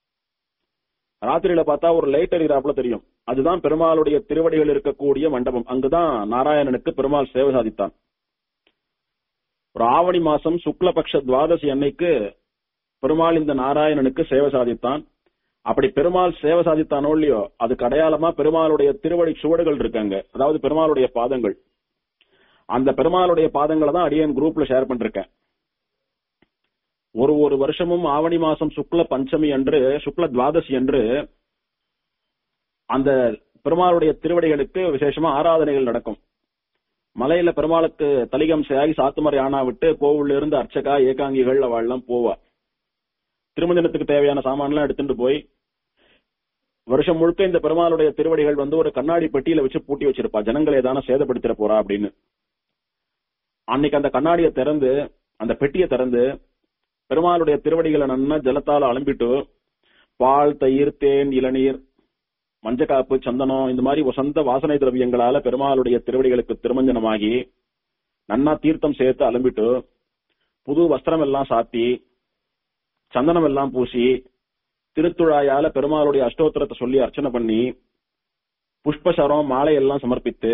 ராத்திரியில பார்த்தா ஒரு லைட் எரிகிறாப்புல தெரியும் அதுதான் பெருமாளுடைய திருவடிகள் இருக்கக்கூடிய மண்டபம் அங்குதான் நாராயணனுக்கு பெருமாள் சேவை சாதித்தான் ஒரு ஆவணி மாசம் சுக்லபக்ஷ துவாதசி அன்னைக்கு பெருமாள் இந்த நாராயணனுக்கு சேவை சாதித்தான் அப்படி பெருமாள் சேவை சாதித்தானோ இல்லையோ அதுக்கு அடையாளமா பெருமாளுடைய திருவடி சுவடுகள் இருக்காங்க அதாவது பெருமாளுடைய பாதங்கள் அந்த பெருமாளுடைய பாதங்களை தான் அடியன் குரூப்ல ஷேர் பண்ணிருக்கேன் ஒரு ஒரு வருஷமும் ஆவணி மாசம் சுக்ல பஞ்சமி அன்று சுக்ல துவாதசி அன்று அந்த பெருமாளுடைய திருவடிகளுக்கு விசேஷமா ஆராதனைகள் நடக்கும் மலையில பெருமாளுக்கு தலிகம் சேகி சாத்துமறை ஆனா விட்டு கோவில்ல இருந்து அர்ச்சகா ஏகாங்கிகள் அவள்லாம் போவா திருமஞ்சனத்துக்கு தேவையான சாமான்லாம் எடுத்துட்டு போய் வருஷம் முழுக்க இந்த பெருமாளுடைய திருவடிகள் வந்து ஒரு கண்ணாடி பெட்டியில வச்சு பூட்டி வச்சிருப்பா ஜனங்களை ஏதான சேதப்படுத்திட போறா அப்படின்னு அன்னைக்கு அந்த கண்ணாடியை திறந்து அந்த பெட்டியை திறந்து பெருமாளுடைய திருவடிகளை நன்னா ஜலத்தால அலம்பிட்டு பால் தயிர் தேன் இளநீர் மஞ்சக்காப்பு சந்தனம் இந்த மாதிரி வசந்த வாசனை திரவியங்களால பெருமாளுடைய திருவடிகளுக்கு திருமஞ்சனமாகி நன்னா தீர்த்தம் சேர்த்து அலம்பிட்டு புது வஸ்திரம் எல்லாம் சாத்தி சந்தனம் எல்லாம் பூசி திருத்துழாயால பெருமாளுடைய அஷ்டோத்திரத்தை சொல்லி அர்ச்சனை பண்ணி புஷ்பசரம் மாலை எல்லாம் சமர்ப்பித்து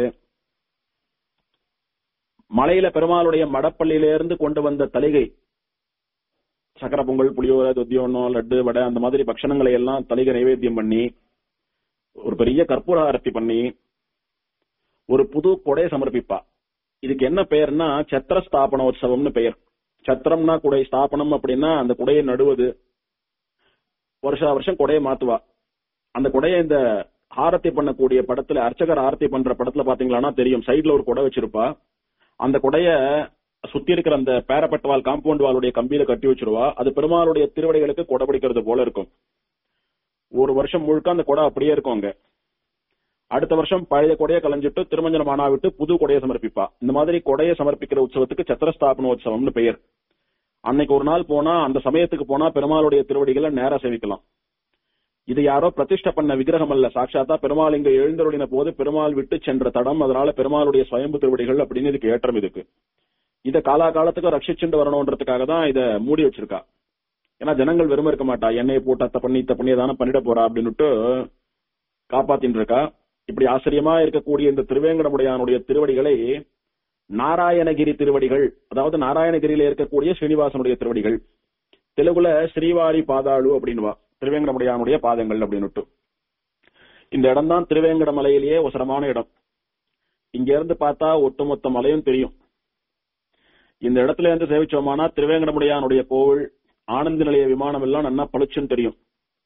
மலையில பெருமாளுடைய மடப்பள்ளியிலிருந்து கொண்டு வந்த தலிகை சக்கர பொங்கல் புளியோரை தொத்தியோனம் லட்டு வடை அந்த மாதிரி பக்ஷணங்களை எல்லாம் தலிகை நைவேத்தியம் பண்ணி ஒரு பெரிய கற்பூர ஆரத்தி பண்ணி ஒரு புது கொடையை சமர்ப்பிப்பா இதுக்கு என்ன பெயர்னா சத்திர ஸ்தாபனோத்சவம்னு பெயர் சத்திரம்னா குடை ஸ்தாபனம் அப்படின்னா அந்த குடையை நடுவது வருஷா வருஷம் கொடையை மாத்துவா அந்த கொடையை இந்த ஆரத்தி பண்ணக்கூடிய படத்துல அர்ச்சகர் ஆரத்தி பண்ற படத்துல பாத்தீங்களா தெரியும் சைடுல ஒரு கொடை வச்சிருப்பா அந்த கொடைய சுத்தி இருக்கிற அந்த பேரப்பட்ட வால் காம்பவுண்ட் வாலுடைய கம்பியில கட்டி வச்சிருவா அது பெருமாளுடைய திருவடிகளுக்கு கொடை பிடிக்கிறது போல இருக்கும் ஒரு வருஷம் முழுக்க அந்த கொடை அப்படியே இருக்கும் அங்க அடுத்த வருஷம் பழைய கொடையை கலைஞ்சிட்டு திருமஞ்சனம் ஆனா விட்டு புது கொடையை சமர்ப்பிப்பா இந்த மாதிரி கொடையை சமர்ப்பிக்கிற உற்சவத்துக்கு சத்திரஸ்தாபன உற்சவம்னு பெயர் அன்னைக்கு ஒரு நாள் போனா அந்த சமயத்துக்கு போனா பெருமாளுடைய திருவடிகளை நேரா சேவிக்கலாம் இது யாரோ பிரதிஷ்டை பண்ண விக்கிரகம் அல்ல சாட்சாத்தா பெருமாள் இங்க எழுந்தருளின போது பெருமாள் விட்டு சென்ற தடம் அதனால பெருமாளுடைய சுயம்பு திருவடிகள் அப்படின்னு இதுக்கு ஏற்றம் இதுக்கு இத காலாகாலத்துக்கு ரட்சிச்சுட்டு வரணும்ன்றதுக்காக தான் இத மூடி வச்சிருக்கா ஏன்னா ஜனங்கள் வெறுமை இருக்க மாட்டா எண்ணெயை போட்டு அத்தை பண்ணி இத்த பண்ணி தானே பண்ணிட போறா அப்படின்னுட்டு காப்பாத்தின்னு இருக்கா இப்படி ஆச்சரியமா இருக்கக்கூடிய இந்த திருவேங்கடமுடையானுடைய திருவடிகளை நாராயணகிரி திருவடிகள் அதாவது நாராயணகிரியில இருக்கக்கூடிய ஸ்ரீனிவாசனுடைய திருவடிகள் தெலுங்குல ஸ்ரீவாரி பாதாளு அப்படின்வா திருவேங்கடமுடையானுடைய பாதங்கள் அப்படின்னுட்டு இந்த இடம் தான் திருவேங்கட மலையிலேயே ஒசரமான இடம் இங்க இருந்து பார்த்தா ஒட்டுமொத்த மலையும் தெரியும் இந்த இடத்துல இருந்து சேவிச்சோமானா திருவேங்கடமுடையானுடைய கோவில் ஆனந்த நிலைய விமானம் எல்லாம் நல்லா பளிச்சுன்னு தெரியும்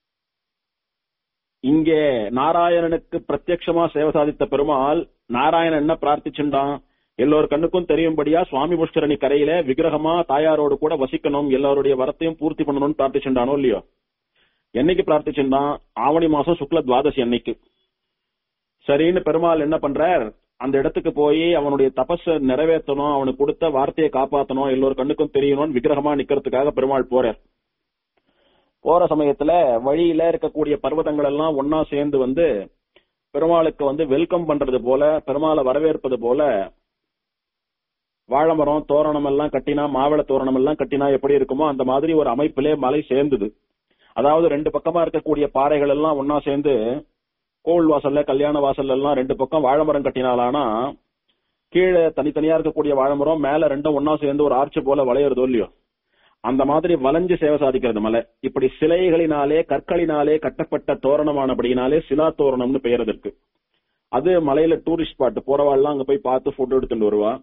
இங்கே நாராயணனுக்கு பிரத்யட்சமா சேவை சாதித்த பெருமாள் நாராயணன் என்ன பிரார்த்திச்சுட்டான் எல்லோர் கண்ணுக்கும் தெரியும்படியா சுவாமி புஷ்கரணி கரையில விக்கிரகமா தாயாரோடு கூட வசிக்கணும் எல்லாருடைய வரத்தையும் பூர்த்தி பண்ணணும்னு பிரார்த்திச்சுட்டானோ இல்லையோ என்னைக்கு பிரார்த்திச்சுட்டான் ஆவணி மாசம் சுக்ல துவாதசி அன்னைக்கு சரின்னு பெருமாள் என்ன பண்றார் அந்த இடத்துக்கு போய் அவனுடைய தபஸ நிறைவேற்றணும் அவனுக்கு கொடுத்த வார்த்தையை காப்பாத்தணும் எல்லோர் கண்ணுக்கும் தெரியணும்னு விக்கிரகமா நிக்கிறதுக்காக பெருமாள் போறார் போற சமயத்துல வழியில இருக்கக்கூடிய பர்வதங்கள் எல்லாம் ஒன்னா சேர்ந்து வந்து பெருமாளுக்கு வந்து வெல்கம் பண்றது போல பெருமாளை வரவேற்பது போல வாழைமரம் தோரணம் எல்லாம் கட்டினா மாவிள தோரணம் எல்லாம் கட்டினா எப்படி இருக்குமோ அந்த மாதிரி ஒரு அமைப்பிலே மலை சேர்ந்தது அதாவது ரெண்டு பக்கமா இருக்கக்கூடிய பாறைகள் எல்லாம் ஒன்னா சேர்ந்து கோவில் வாசல்ல கல்யாண வாசல்ல எல்லாம் ரெண்டு பக்கம் வாழைமரம் கட்டினாலானா கீழே தனித்தனியா இருக்கக்கூடிய வாழைமரம் மேல ரெண்டும் ஒன்னா சேர்ந்து ஒரு ஆர்ச்சி போல வளையறதோ இல்லையோ அந்த மாதிரி வளைஞ்சு சேவை சாதிக்கிறது மலை இப்படி சிலைகளினாலே கற்களினாலே கட்டப்பட்ட தோரணமானபடியினாலே சிலா தோரணம்னு பெயர் அதற்கு அது மலையில டூரிஸ்ட் ஸ்பாட் போறவாள்லாம் அங்க போய் பார்த்து போட்டோ எடுத்துட்டு வருவா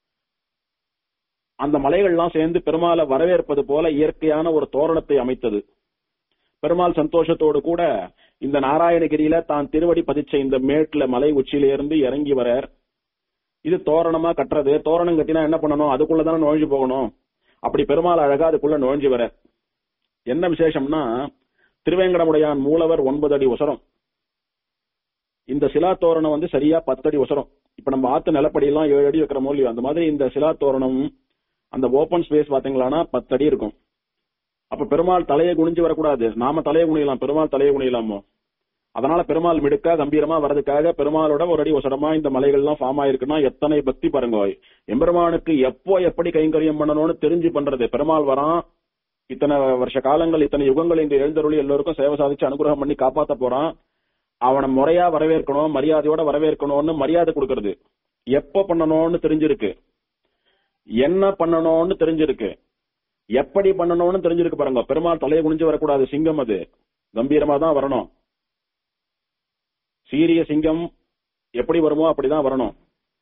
அந்த மலைகள்லாம் சேர்ந்து பெருமாளை வரவேற்பது போல இயற்கையான ஒரு தோரணத்தை அமைத்தது பெருமாள் சந்தோஷத்தோடு கூட இந்த நாராயணகிரியில தான் திருவடி பதிச்ச இந்த மேட்ல மலை உச்சியில இருந்து இறங்கி வரார் இது தோரணமா கட்டுறது தோரணம் கட்டினா என்ன பண்ணணும் அதுக்குள்ளதானே நுழைஞ்சு போகணும் அப்படி பெருமாள் அழகா அதுக்குள்ள நுழைஞ்சு வர என்ன விசேஷம்னா திருவேங்கடமுடையான் மூலவர் ஒன்பது அடி உசரம் இந்த சிலா தோரணம் வந்து சரியா பத்தடி உசரம் இப்ப நம்ம ஆத்து நிலப்படி எல்லாம் ஏழு அடி வைக்கிற மூலியம் அந்த மாதிரி இந்த சிலா தோரணம் அந்த ஓபன் ஸ்பேஸ் பாத்தீங்களான்னா பத்தடி இருக்கும் அப்ப பெருமாள் தலையை குனிஞ்சு வரக்கூடாது நாம தலையை குனியலாம் பெருமாள் தலையை குனியலாமோ அதனால பெருமாள் மிடுக்கா கம்பீரமா வர்றதுக்காக பெருமாளோட ஒரு அடி ஒசரமா இந்த மலைகள்லாம் ஃபார்ம் ஆயிருக்குன்னா எத்தனை பக்தி பாருங்க எம்பெருமானுக்கு எப்போ எப்படி கைங்கரியம் பண்ணணும்னு தெரிஞ்சு பண்றது பெருமாள் வரான் இத்தனை வருஷ காலங்கள் இத்தனை யுகங்கள் இங்க எழுந்தருளி எல்லோருக்கும் சேவை சாதிச்சு அனுகிரகம் பண்ணி காப்பாத்த போறான் அவனை முறையா வரவேற்கணும் மரியாதையோட வரவேற்கணும்னு மரியாதை கொடுக்கறது எப்ப பண்ணணும்னு தெரிஞ்சிருக்கு என்ன பண்ணணும்னு தெரிஞ்சிருக்கு எப்படி பண்ணணும்னு தெரிஞ்சிருக்கு பாருங்க பெருமாள் தலையை குனிஞ்சு வரக்கூடாது சிங்கம் அது கம்பீரமா தான் வரணும் சீரிய சிங்கம் எப்படி வருமோ அப்படிதான் வரணும்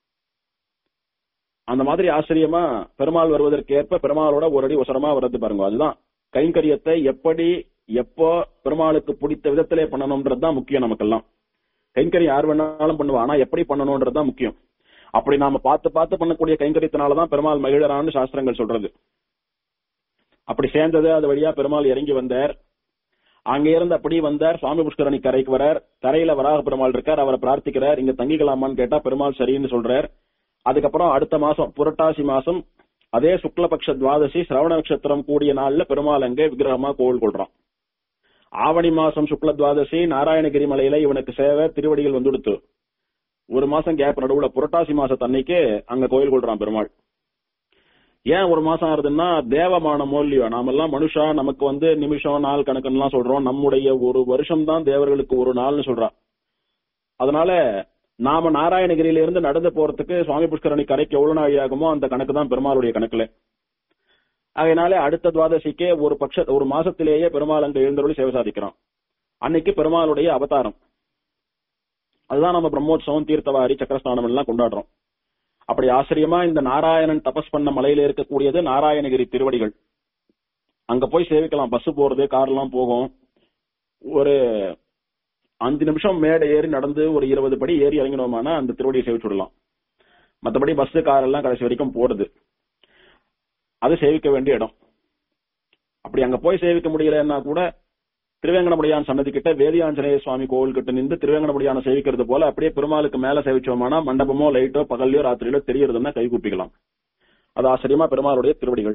அந்த மாதிரி ஆச்சரியமா பெருமாள் வருவதற்கு ஏற்ப பெருமாளோட ஒரு அடி உசரமா வர்றது பாருங்க அதுதான் கைங்கரியத்தை எப்படி எப்போ பெருமாளுக்கு பிடித்த விதத்திலே பண்ணணும்ன்றதுதான் முக்கியம் நமக்கெல்லாம் கைங்கரியம் யார் வேணாலும் பண்ணுவா ஆனா எப்படி பண்ணணும்ன்றதுதான் முக்கியம் அப்படி நாம பார்த்து பார்த்து பண்ணக்கூடிய கைங்கரியத்தினாலதான் பெருமாள் மகிழறான்னு சாஸ்திரங்கள் சொல்றது அப்படி சேர்ந்தது அது வழியா பெருமாள் இறங்கி வந்தார் அங்க இருந்து அப்படி வந்தார் சுவாமி புஷ்கரணி கரைக்கு வரார் கரையில வராக பெருமாள் இருக்கார் அவரை பிரார்த்திக்கிறார் இங்க தங்கிக்கலாமான்னு கேட்டா பெருமாள் சரின்னு சொல்றார் அதுக்கப்புறம் அடுத்த மாசம் புரட்டாசி மாசம் அதே சுக்லபக்ஷ துவாதசி சிரவண நட்சத்திரம் கூடிய நாள்ல பெருமாள் அங்கே விக்கிரகமா கோவில் கொள்றான் ஆவணி மாசம் சுக்ல துவாதசி நாராயணகிரி மலையில இவனுக்கு சேவை திருவடிகள் வந்துடுத்து ஒரு மாசம் கேப் நடுவுல புரட்டாசி மாசத்து அன்னைக்கு அங்க கோயில் கொள்றான் பெருமாள் ஏன் ஒரு மாசம் ஆறுதுன்னா தேவமான மூல்யம் நாமெல்லாம் மனுஷா நமக்கு வந்து நிமிஷம் நாள் கணக்குன்னு சொல்றோம் நம்முடைய ஒரு வருஷம் தான் தேவர்களுக்கு ஒரு நாள்னு சொல்றா அதனால நாம நாராயணகிரியில இருந்து நடந்து போறதுக்கு சுவாமி புஷ்கரணி கரைக்கு எவ்வளவு நாள் ஆகுமோ அந்த கணக்கு தான் பெருமாளுடைய கணக்குல அதனால அடுத்த துவாதசிக்கே ஒரு பட்ச ஒரு மாசத்திலேயே பெருமாள் அங்க எழுந்தருளி சேவை சாதிக்கிறான் அன்னைக்கு பெருமாளுடைய அவதாரம் அதுதான் நம்ம பிரம்மோற்சவம் தீர்த்தவாரி சக்கரஸ்தானம் எல்லாம் கொண்டாடுறோம் அப்படி ஆச்சரியமா இந்த நாராயணன் தபஸ் பண்ண மலையில இருக்கக்கூடியது நாராயணகிரி திருவடிகள் அங்க போய் சேவிக்கலாம் பஸ் போறது கார் எல்லாம் போகும் ஒரு அஞ்சு நிமிஷம் மேடை ஏறி நடந்து ஒரு இருபது படி ஏறி இறங்கினோமானா அந்த திருவடியை சேவிச்சு விடலாம் மற்றபடி பஸ் கார் எல்லாம் கடைசி வரைக்கும் போறது அது சேவிக்க வேண்டிய இடம் அப்படி அங்க போய் சேவிக்க முடியலன்னா கூட திருவேங்கடமுடியான் சன்னதி கிட்ட வேதியாஞ்சநேய சுவாமி கோவில் கிட்ட நின்று திருவேங்கடமுடியான சேவிக்கிறது போல அப்படியே பெருமாளுக்கு மேல சேவிச்சோமானா மண்டபமோ லைட்டோ பகல்லையோ ராத்திரியிலோ தெரியறதுன்னா கை கூப்பிக்கலாம் அது ஆச்சரியமா பெருமாளுடைய திருவடிகள்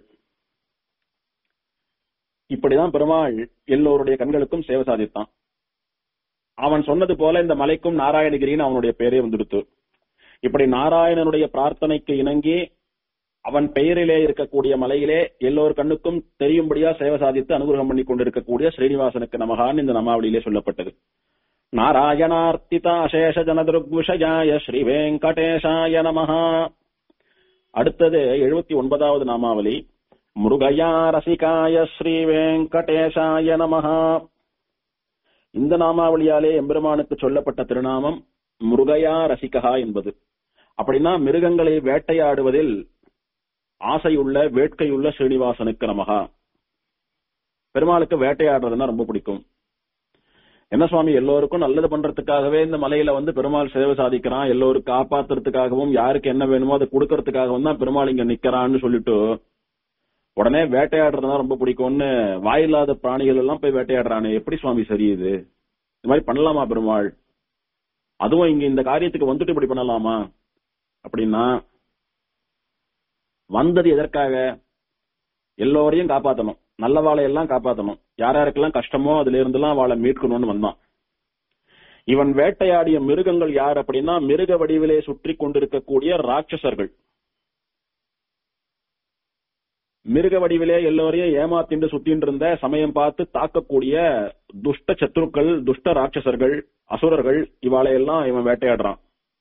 இப்படிதான் பெருமாள் எல்லோருடைய கண்களுக்கும் சேவை சாதித்தான் அவன் சொன்னது போல இந்த மலைக்கும் நாராயணகிரின்னு அவனுடைய பேரே வந்துடுத்து இப்படி நாராயணனுடைய பிரார்த்தனைக்கு இணங்கி அவன் பெயரிலே இருக்கக்கூடிய மலையிலே எல்லோர் கண்ணுக்கும் தெரியும்படியா சேவை சாதித்து அனுகிரகம் பண்ணி கொண்டிருக்கக்கூடிய ஸ்ரீனிவாசனுக்கு நமகான் இந்த நமாவளியிலே சொல்லப்பட்டது நாராயணார்த்திதா அசேஷ ஜனதுர்குஷயாய ஸ்ரீ வெங்கடேஷாய நமஹா அடுத்தது எழுபத்தி ஒன்பதாவது நாமாவளி முருகையா ரசிகாய ஸ்ரீ வெங்கடேஷாய நமஹா இந்த நாமாவளியாலே எம்பெருமானுக்கு சொல்லப்பட்ட திருநாமம் முருகையா ரசிகா என்பது அப்படின்னா மிருகங்களை வேட்டையாடுவதில் ஆசையுள்ள வேட்கையுள்ள ஸ்ரீனிவாசனுக்கு நமகா பெருமாளுக்கு வேட்டையாடுறதுன்னா ரொம்ப பிடிக்கும் என்ன சுவாமி எல்லோருக்கும் நல்லது பண்றதுக்காகவே இந்த மலையில வந்து பெருமாள் சேவை சாதிக்கிறான் எல்லோரும் காப்பாத்துறதுக்காகவும் யாருக்கு என்ன வேணுமோ அதை கொடுக்கறதுக்காகவும் தான் பெருமாள் இங்க நிக்கிறான்னு சொல்லிட்டு உடனே வேட்டையாடுறதுனா ரொம்ப பிடிக்கும்னு வாயில்லாத பிராணிகள் எல்லாம் போய் வேட்டையாடுறானே எப்படி சுவாமி சரி இது இந்த மாதிரி பண்ணலாமா பெருமாள் அதுவும் இங்க இந்த காரியத்துக்கு வந்துட்டு இப்படி பண்ணலாமா அப்படின்னா வந்தது எதற்காக எல்லோரையும் காப்பாத்தணும் நல்ல வாழையெல்லாம் காப்பாத்தணும் யார் யாருக்கெல்லாம் கஷ்டமோ அதுல இருந்தெல்லாம் வாழை மீட்கணும்னு வந்தான் இவன் வேட்டையாடிய மிருகங்கள் யார் அப்படின்னா மிருக வடிவிலே சுற்றி கொண்டிருக்கக்கூடிய ராட்சசர்கள் மிருக வடிவிலே எல்லோரையும் ஏமாத்திண்டு சுத்தின்னு இருந்த சமயம் பார்த்து தாக்கக்கூடிய துஷ்ட சத்ருக்கள் துஷ்ட ராட்சசர்கள் அசுரர்கள் இவாளையெல்லாம் இவன் வேட்டையாடுறான்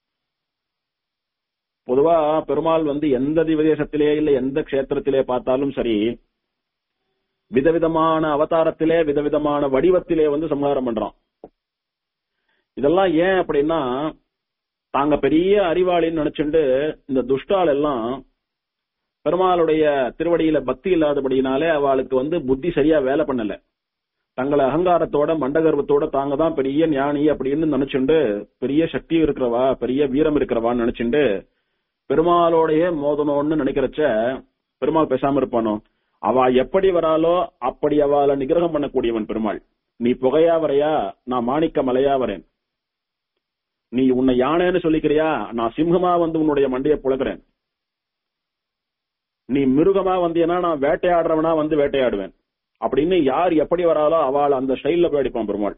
பொதுவா பெருமாள் வந்து எந்த திவதேசத்திலே இல்ல எந்த க்ஷேத்திரத்திலே பார்த்தாலும் சரி விதவிதமான அவதாரத்திலே விதவிதமான வடிவத்திலே வந்து சம்ஹாரம் பண்றான் இதெல்லாம் ஏன் அப்படின்னா தாங்க பெரிய அறிவாளின்னு நினைச்சுண்டு இந்த துஷ்டால் எல்லாம் பெருமாளுடைய திருவடியில பக்தி இல்லாதபடினாலே அவளுக்கு வந்து புத்தி சரியா வேலை பண்ணல தங்களை அகங்காரத்தோட மண்டகர்வத்தோட தாங்க தான் பெரிய ஞானி அப்படின்னு நினைச்சுண்டு பெரிய சக்தி இருக்கிறவா பெரிய வீரம் இருக்கிறவான்னு நினைச்சுண்டு பெருமாளோடைய மோதணும்னு நினைக்கிறச்ச பெருமாள் பேசாம இருப்பானோ அவ எப்படி வராலோ அப்படி அவளை நிகிரகம் பண்ணக்கூடியவன் பெருமாள் நீ புகையா வரையா நான் மாணிக்க மலையா வரேன் நீ உன்னை யானைன்னு சொல்லிக்கிறியா நான் சிம்மமா வந்து உன்னுடைய மண்டையை புழக்கிறேன் நீ மிருகமா வந்தியனா நான் வேட்டையாடுறவனா வந்து வேட்டையாடுவேன் அப்படின்னு யார் எப்படி வராலோ அவள் அந்த ஸ்டைல்ல போய் அடிப்பான் பெருமாள்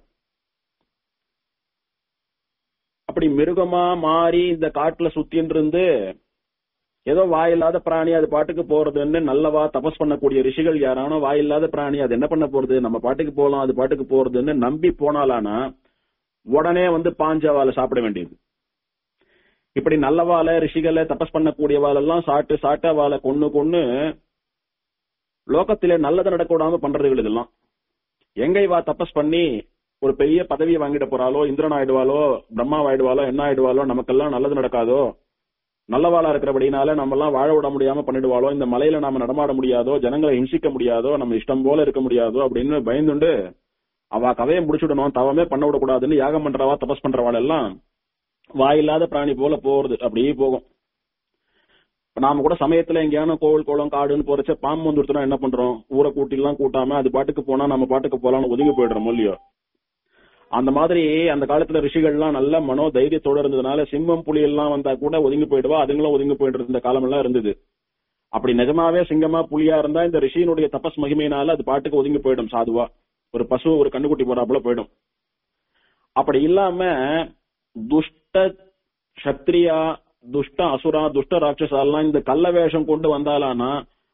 அப்படி மிருகமா மாறி இந்த காட்டுல சுத்தின்னு இருந்து ஏதோ வாயில்லாத பிராணி அது பாட்டுக்கு போறதுன்னு நல்லவா தபஸ் பண்ணக்கூடிய ரிஷிகள் யாரானோ வாயில்லாத பிராணி அது என்ன பண்ண போறது நம்ம பாட்டுக்கு போலாம் அது பாட்டுக்கு போறதுன்னு நம்பி போனாலானா உடனே வந்து பாஞ்சவால சாப்பிட வேண்டியது இப்படி நல்லவால ரிஷிகளை தபஸ் பண்ணக்கூடியவாளெல்லாம் சாட்டு சாட்ட வாழை கொன்னு கொன்னு லோகத்திலே நல்லது நடக்க விடாம பண்றதுகள் இதெல்லாம் எங்க இவா தபஸ் பண்ணி ஒரு பெரிய பதவியை வாங்கிட போறாளோ இந்திரன் ஆயிடுவாளோ பிரம்மா ஆயிடுவாளோ என்ன ஆயிடுவாளோ நமக்கெல்லாம் நல்லது நடக்காதோ நல்லவாளா இருக்கிறபடினால நம்ம எல்லாம் வாழ விட முடியாம பண்ணிடுவாளோ இந்த மலையில நாம நடமாட முடியாதோ ஜனங்களை ஹிம்சிக்க முடியாதோ நம்ம இஷ்டம் போல இருக்க முடியாதோ அப்படின்னு பயந்துண்டு அவ கதையை முடிச்சுடணும் தவமே பண்ண விடக்கூடாதுன்னு யாகம் பண்றவா தபஸ் பண்றவாள் எல்லாம் வாயில்லாத பிராணி போல போறது அப்படியே போகும் இப்ப நாம கூட சமயத்துல எங்கேயான கோவில் கோலம் காடுன்னு போறச்ச பாம்பு வந்துருச்சுனா என்ன பண்றோம் ஊரை கூட்டிலாம் கூட்டாம அது பாட்டுக்கு போனா நம்ம பாட்டுக்கு போலாம்னு ஒதுங்கி போயிடுறோம் இல்லையோ அந்த மாதிரி அந்த காலத்துல ரிஷிகள்லாம் நல்ல மனோ தைரியத்தோட இருந்ததுனால சிம்மம் புலி எல்லாம் வந்தா கூட ஒதுங்கி போயிடுவா அதுங்களும் ஒதுங்கி போயிட்டு இருந்த காலம் எல்லாம் இருந்தது அப்படி நிஜமாவே சிங்கமா புலியா இருந்தா இந்த ரிஷியினுடைய தபஸ் மகிமையினால அது பாட்டுக்கு ஒதுங்கி போயிடும் சாதுவா ஒரு பசு ஒரு கண்ணுக்குட்டி போறாப்புல போயிடும் அப்படி இல்லாம துஷ்ட சத்திரியா துஷ்ட அசுரா துஷ்ட ராட்சசாலாம் இந்த கள்ள வேஷம் கொண்டு வந்தாலானா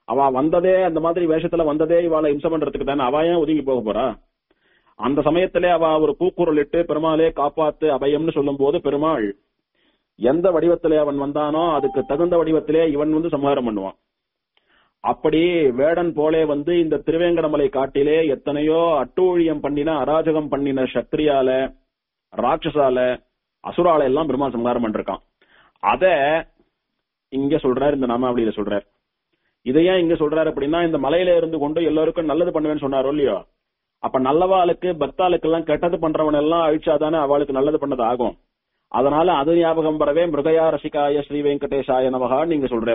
அவ வந்ததே அந்த மாதிரி வேஷத்துல வந்ததே இவாளை இம்சம் பண்றதுக்கு தானே அவ ஏன் ஒதுங்கி போக போறா அந்த சமயத்திலே அவ ஒரு கூக்குரல் இட்டு பெருமாளே காப்பாத்து அபயம்னு சொல்லும் போது பெருமாள் எந்த வடிவத்திலே அவன் வந்தானோ அதுக்கு தகுந்த வடிவத்திலே இவன் வந்து சம்ஹாரம் பண்ணுவான் அப்படி வேடன் போலே வந்து இந்த திருவேங்கடமலை காட்டிலே எத்தனையோ அட்டூழியம் பண்ணின அராஜகம் பண்ணின சத்திரியால ராட்சசால அசுரால எல்லாம் பெருமாள் சம்ஹாரம் பண்ணிருக்கான் அத இங்க சொல்றாரு இந்த நாமாவளியில சொல்றார் இதை ஏன் இங்க சொல்றாரு அப்படின்னா இந்த மலையில இருந்து கொண்டு எல்லாருக்கும் நல்லது பண்ணுவேன்னு சொன்னாரோ இல்லையோ அப்ப நல்லவாளுக்கு பக்தாளுக்கு எல்லாம் கெட்டது பண்றவன் எல்லாம் அழிச்சாதானே அவளுக்கு நல்லது பண்ணது ஆகும் அதனால அது ஞாபகம் வரவே மிருகயா ரசிகாய ஸ்ரீ வெங்கடேஷாய நமகா நீங்க சொல்ற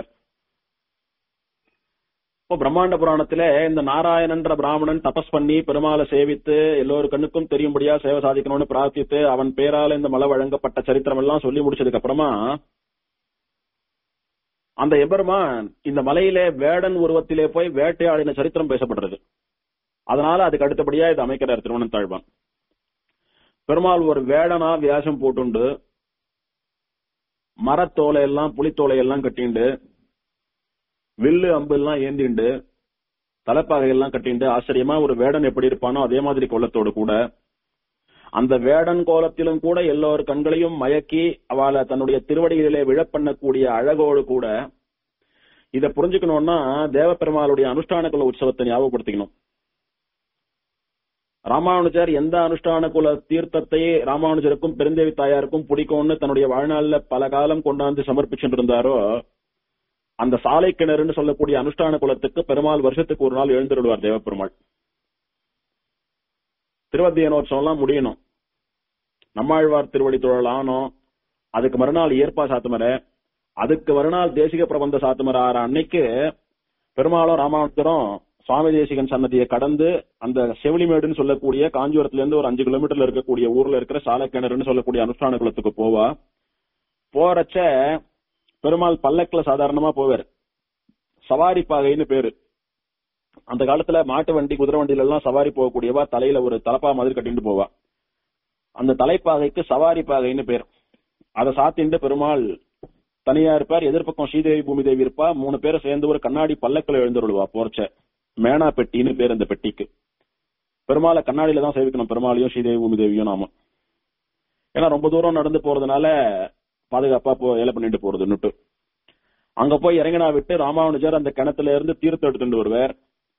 இப்போ பிரம்மாண்ட புராணத்துல இந்த நாராயணன்ற பிராமணன் தபஸ் பண்ணி பெருமாளை சேவித்து எல்லோரு கண்ணுக்கும் தெரியும்படியா சேவை சாதிக்கணும்னு பிரார்த்தித்து அவன் பேரால இந்த மலை வழங்கப்பட்ட சரித்திரம் எல்லாம் சொல்லி முடிச்சதுக்கு அப்புறமா அந்த எபெருமான் இந்த மலையிலே வேடன் உருவத்திலே போய் வேட்டையாடின சரித்திரம் பேசப்படுறது அதனால அதுக்கு அடுத்தபடியா இது அமைக்கிறார் திருவண்ணந்தாழ்வான் பெருமாள் ஒரு வேடனா வியாசம் போட்டுண்டு மரத்தோலை எல்லாம் புலித்தோலை எல்லாம் கட்டிண்டு வில்லு அம்பு எல்லாம் ஏந்திண்டு தலைப்பாகை எல்லாம் கட்டிண்டு ஆச்சரியமா ஒரு வேடன் எப்படி இருப்பானோ அதே மாதிரி கோலத்தோடு கூட அந்த வேடன் கோலத்திலும் கூட எல்லோர் கண்களையும் மயக்கி அவளை தன்னுடைய திருவடிகளிலே விழப்பண்ணக்கூடிய அழகோடு கூட இத புரிஞ்சுக்கணும்னா தேவப்பெருமாளுடைய அனுஷ்டான குல உற்சவத்தை ஞாபகப்படுத்திக்கணும் ராமானுஜர் எந்த அனுஷ்டான குல தீர்த்தத்தை ராமானுஜருக்கும் பெருந்தேவி தாயாருக்கும் பிடிக்கும்னு தன்னுடைய வாழ்நாள்ல பல காலம் கொண்டாந்து சமர்ப்பிச்சுட்டு இருந்தாரோ அந்த சாலை கிணறுன்னு சொல்லக்கூடிய அனுஷ்டான குலத்துக்கு பெருமாள் வருஷத்துக்கு ஒரு நாள் எழுந்திருடுவார் தேவப்பெருமாள் திருவத்தியனோற்சவம் எல்லாம் முடியணும் நம்மாழ்வார் திருவடி தொழல் ஆனோம் அதுக்கு மறுநாள் ஏற்பா சாத்துமர அதுக்கு மறுநாள் தேசிக பிரபந்த சாத்துமர ஆற அன்னைக்கு பெருமாளும் ராமானுஜரும் சுவாமி தேசிகன் சன்னதியை கடந்து அந்த செவிலிமேடுன்னு சொல்லக்கூடிய காஞ்சிபுரத்துல இருந்து ஒரு அஞ்சு கிலோமீட்டர்ல இருக்கக்கூடிய ஊர்ல இருக்கிற சாலக்கிணறுன்னு சொல்லக்கூடிய அனுஷ்டான குலத்துக்கு போவா போறச்ச பெருமாள் பல்லக்குல சாதாரணமா போவார் சவாரி பாகைன்னு பேரு அந்த காலத்துல மாட்டு வண்டி குதிரை வண்டியில எல்லாம் சவாரி போகக்கூடியவா தலையில ஒரு தலப்பா மாதிரி கட்டிட்டு போவா அந்த தலைப்பாகைக்கு சவாரி பாகைன்னு பேர் அதை சாத்திண்டு பெருமாள் தனியா இருப்பார் எதிர்பக்கம் ஸ்ரீதேவி பூமி தேவி இருப்பா மூணு பேரை சேர்ந்து ஒரு கண்ணாடி பல்லக்கில் எழுந்துருவா போர்ச்ச மேனா பெட்டின்னு பேர் அந்த பெட்டிக்கு பெருமாளை கண்ணாடியில தான் சேவிக்கணும் பெருமாளையும் ஸ்ரீதேவி பூமி தேவியும் நாம ஏன்னா ரொம்ப தூரம் நடந்து போறதுனால பாதுகாப்பா போ ஏல பண்ணிட்டு போறதுன்னுட்டு அங்க போய் இறங்கினா விட்டு ராமானுஜர் அந்த கிணத்துல இருந்து தீர்த்தம் எடுத்துட்டு வருவார்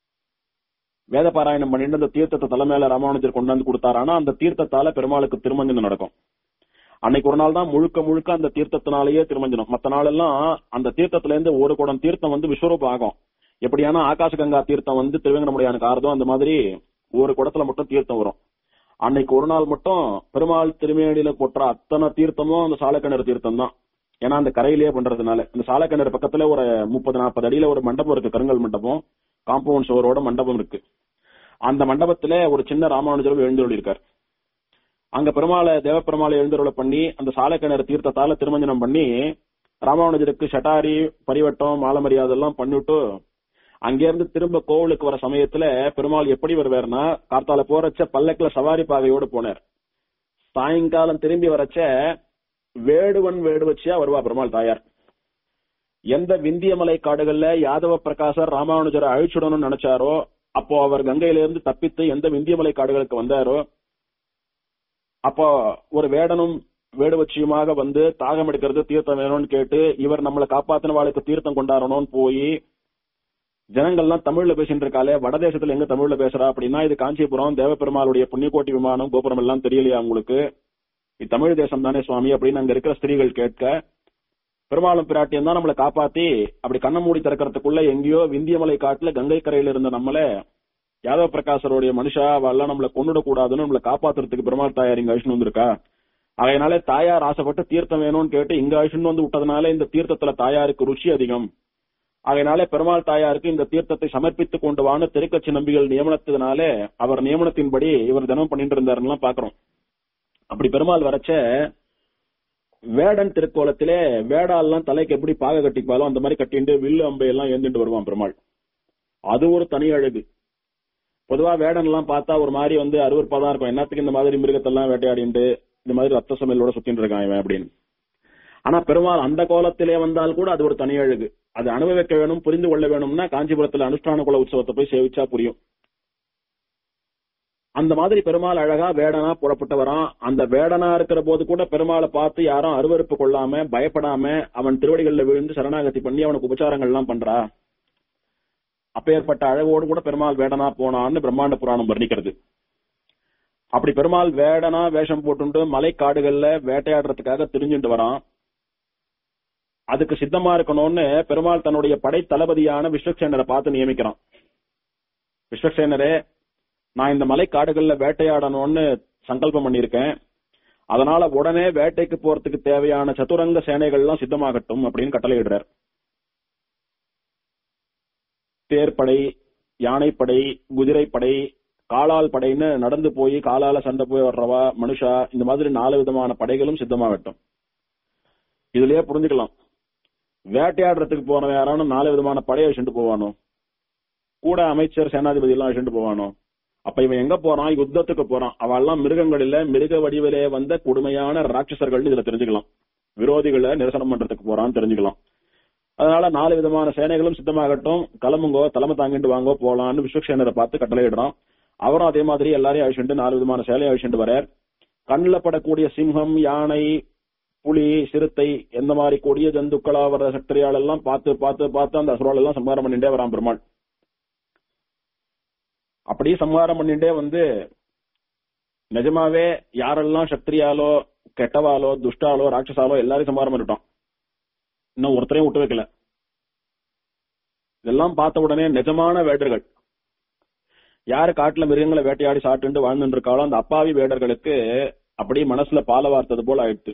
வேத பாராயணம் பண்ணிட்டு அந்த தீர்த்தத்தை தலைமையில ராமானுஜர் கொண்டாந்து கொடுத்தாரு ஆனா அந்த தீர்த்தத்தால பெருமாளுக்கு திருமஞ்சனம் நடக்கும் அன்னைக்கு ஒரு நாள் தான் முழுக்க முழுக்க அந்த தீர்த்தத்தினாலேயே திருமஞ்சனம் மத்த நாள் எல்லாம் அந்த தீர்த்தத்துல இருந்து ஒரு குடம் தீர்த்தம் வந்து விஸ்வரூபம் ஆகும் எப்படியானா ஆகாசகங்கா தீர்த்தம் வந்து திருவேங்கடமுடியானுக்கு ஆறுதோ அந்த மாதிரி ஒரு குடத்துல மட்டும் தீர்த்தம் வரும் அன்னைக்கு ஒரு நாள் மட்டும் பெருமாள் திருமேனியில கொட்டுற அத்தனை தீர்த்தமும் அந்த சாலக்கிணறு தீர்த்தம் தான் ஏன்னா அந்த கரையிலேயே பண்றதுனால இந்த சாலக்கிணறு பக்கத்துல ஒரு முப்பது நாற்பது அடியில ஒரு மண்டபம் இருக்கு கருங்கல் மண்டபம் காம்பவுண்ட் சுவரோட மண்டபம் இருக்கு அந்த மண்டபத்துல ஒரு சின்ன ராமானுஜரும் எழுந்தருள் இருக்கார் அங்க பெருமாளை தேவப்பெருமாளை எழுந்தருளை பண்ணி அந்த சாலக்கிணறு தீர்த்தத்தால திருமஞ்சனம் பண்ணி ராமானுஜருக்கு ஷட்டாரி பரிவட்டம் மாலை மரியாதை எல்லாம் பண்ணிவிட்டு அங்கிருந்து திரும்ப கோவிலுக்கு வர சமயத்துல பெருமாள் எப்படி வருவார்னா கார்த்தால போறச்ச பல்லக்குல சவாரி பாதையோடு போனார் சாயங்காலம் திரும்பி வரச்ச வேடுவன் வேடுவச்சியா வருவா பெருமாள் தாயார் எந்த விந்தியமலை காடுகள்ல யாதவ பிரகாசர் ராமானுஜரை அழிச்சுடணும்னு நினைச்சாரோ அப்போ அவர் கங்கையில இருந்து தப்பித்து எந்த விந்தியமலை காடுகளுக்கு வந்தாரோ அப்போ ஒரு வேடனும் வேடுவச்சியுமாக வந்து தாகம் எடுக்கிறது தீர்த்தம் வேணும்னு கேட்டு இவர் நம்மளை காப்பாத்தின வாழ்க்கை தீர்த்தம் கொண்டாடணும்னு போய் ஜனங்கள்லாம் தமிழ்ல பேசிட்டு இருக்காளே வடதேசத்துல எங்க தமிழ்ல பேசுறா அப்படின்னா இது காஞ்சிபுரம் தேவப்பெருமாளுடைய புண்ணியக்கோட்டி விமானம் கோபுரம் எல்லாம் தெரியலையா உங்களுக்கு இது தமிழ் தேசம் தானே சுவாமி அப்படின்னு அங்க இருக்கிற ஸ்திரீகள் கேட்க பெருமாளும் பிராட்டியம் தான் நம்மளை காப்பாத்தி அப்படி கண்ண மூடி திறக்கிறதுக்குள்ள எங்கேயோ விந்தியமலை காட்டுல கங்கை கரையில இருந்த நம்மள யாதவ பிரகாசருடைய மனுஷா அவெல்லாம் நம்மளை கொண்டுட கூடாதுன்னு நம்மளை காப்பாத்துறதுக்கு பெருமாள் தாயார் இங்க அழிச்சுன்னு வந்திருக்கா அதனால தாயார் ஆசைப்பட்டு தீர்த்தம் வேணும்னு கேட்டு இங்க அழிச்சுன்னு வந்து விட்டதுனால இந்த தீர்த்தத்துல தாயாருக்கு ருச்சி அதிகம் அதனால பெருமாள் தாயாருக்கு இந்த தீர்த்தத்தை சமர்ப்பித்து கொண்டு வான்னு திருக்கட்சி நம்பிகள் நியமனத்தினால அவர் நியமனத்தின்படி இவர் தினம் பண்ணிட்டு இருந்தாருன்னு பாக்குறோம் அப்படி பெருமாள் வரச்ச வேடன் திருக்கோலத்திலே வேடால்லாம் தலைக்கு எப்படி பாக கட்டிப்பாலோ அந்த மாதிரி கட்டிண்டு வில்லு அம்பை எல்லாம் ஏந்திட்டு வருவான் பெருமாள் அது ஒரு தனி அழகு பொதுவா வேடன் எல்லாம் பார்த்தா ஒரு மாதிரி வந்து அருவருப்பா தான் இருக்கும் என்னத்துக்கு இந்த மாதிரி மிருகத்தெல்லாம் வேட்டையாடிண்டு இந்த மாதிரி ரத்த சமையலோட சுத்தின்னு இருக்கான் இவன் அப்படின்னு ஆனா பெருமாள் அந்த கோலத்திலே வந்தால் கூட அது ஒரு தனி அழகு அது அனுபவிக்க வேணும் புரிந்து கொள்ள வேணும்னா காஞ்சிபுரத்துல அனுஷ்டான குல உற்சவத்தை போய் சேவிச்சா புரியும் அந்த மாதிரி பெருமாள் அழகா வேடனா புறப்பட்டு வரான் அந்த வேடனா இருக்கிற போது கூட பெருமாளை பார்த்து யாரும் அருவருப்பு கொள்ளாம பயப்படாம அவன் திருவடிகள்ல விழுந்து சரணாகதி பண்ணி அவனுக்கு உபச்சாரங்கள் எல்லாம் பண்றா அப்பேற்பட்ட அழகோடு கூட பெருமாள் வேடனா போனான்னு பிரம்மாண்ட புராணம் வர்ணிக்கிறது அப்படி பெருமாள் வேடனா வேஷம் போட்டுண்டு மலைக்காடுகள்ல வேட்டையாடுறதுக்காக திரிஞ்சுட்டு வரான் அதுக்கு சித்தமா இருக்கணும்னு பெருமாள் தன்னுடைய படை தளபதியான விஸ்வக்சேனரை பார்த்து நியமிக்கிறான் விஸ்வக்சேனரே நான் இந்த மலைக்காடுகள்ல வேட்டையாடணும்னு சங்கல்பம் பண்ணியிருக்கேன் அதனால உடனே வேட்டைக்கு போறதுக்கு தேவையான சதுரங்க சேனைகள்லாம் சித்தமாகட்டும் அப்படின்னு கட்டளையிடுறார் தேர்ப்படை யானைப்படை குதிரைப்படை காலால் படைன்னு நடந்து போய் காலால சண்டை போய் வர்றவா மனுஷா இந்த மாதிரி நாலு விதமான படைகளும் சித்தமாகட்டும் இதுலயே புரிஞ்சுக்கலாம் வேட்டையாடுறதுக்கு போன யாரானு நாலு விதமான படையை வச்சுட்டு போவானோ கூட அமைச்சர் சேனாதிபதி எல்லாம் வச்சுட்டு போவானோ அப்ப இவன் எங்க போறான் யுத்தத்துக்கு போறான் அவெல்லாம் மிருகங்கள் இல்ல மிருக வடிவிலே வந்த கொடுமையான ராட்சசர்கள் இதுல தெரிஞ்சுக்கலாம் விரோதிகளை நிரசனம் பண்றதுக்கு போறான்னு தெரிஞ்சுக்கலாம் அதனால நாலு விதமான சேனைகளும் சித்தமாகட்டும் கிளம்புங்கோ தலைமை தாங்கிட்டு வாங்கோ போலான்னு விஸ்வக்சேனரை பார்த்து கட்டளையிடுறான் அவரும் அதே மாதிரி எல்லாரையும் அழிச்சுட்டு நாலு விதமான சேலையை அழிச்சுட்டு வரார் கண்ணில் படக்கூடிய சிங்கம் யானை புலி சிறுத்தை எந்த மாதிரி கொடிய ஜந்துக்களா வர சக்திரியால் எல்லாம் பார்த்து பார்த்து பார்த்து அந்த அசுரால் எல்லாம் சம்ஹாரம் பண்ணிட்டே வரான் பெருமாள் அப்படியே சம்ஹாரம் பண்ணிட்டே வந்து நிஜமாவே யாரெல்லாம் சக்திரியாலோ கெட்டவாலோ துஷ்டாலோ ராட்சசாலோ எல்லாரையும் சம்ஹாரம் பண்ணிட்டோம் இன்னும் ஒருத்தரையும் விட்டு வைக்கல இதெல்லாம் பார்த்த உடனே நிஜமான வேடர்கள் யாரு காட்டுல மிருகங்களை வேட்டையாடி சாப்பிட்டு வாழ்ந்துட்டு இருக்காளோ அந்த அப்பாவி வேடர்களுக்கு அப்படியே மனசுல பால வார்த்தது போல ஆயிடுச்சு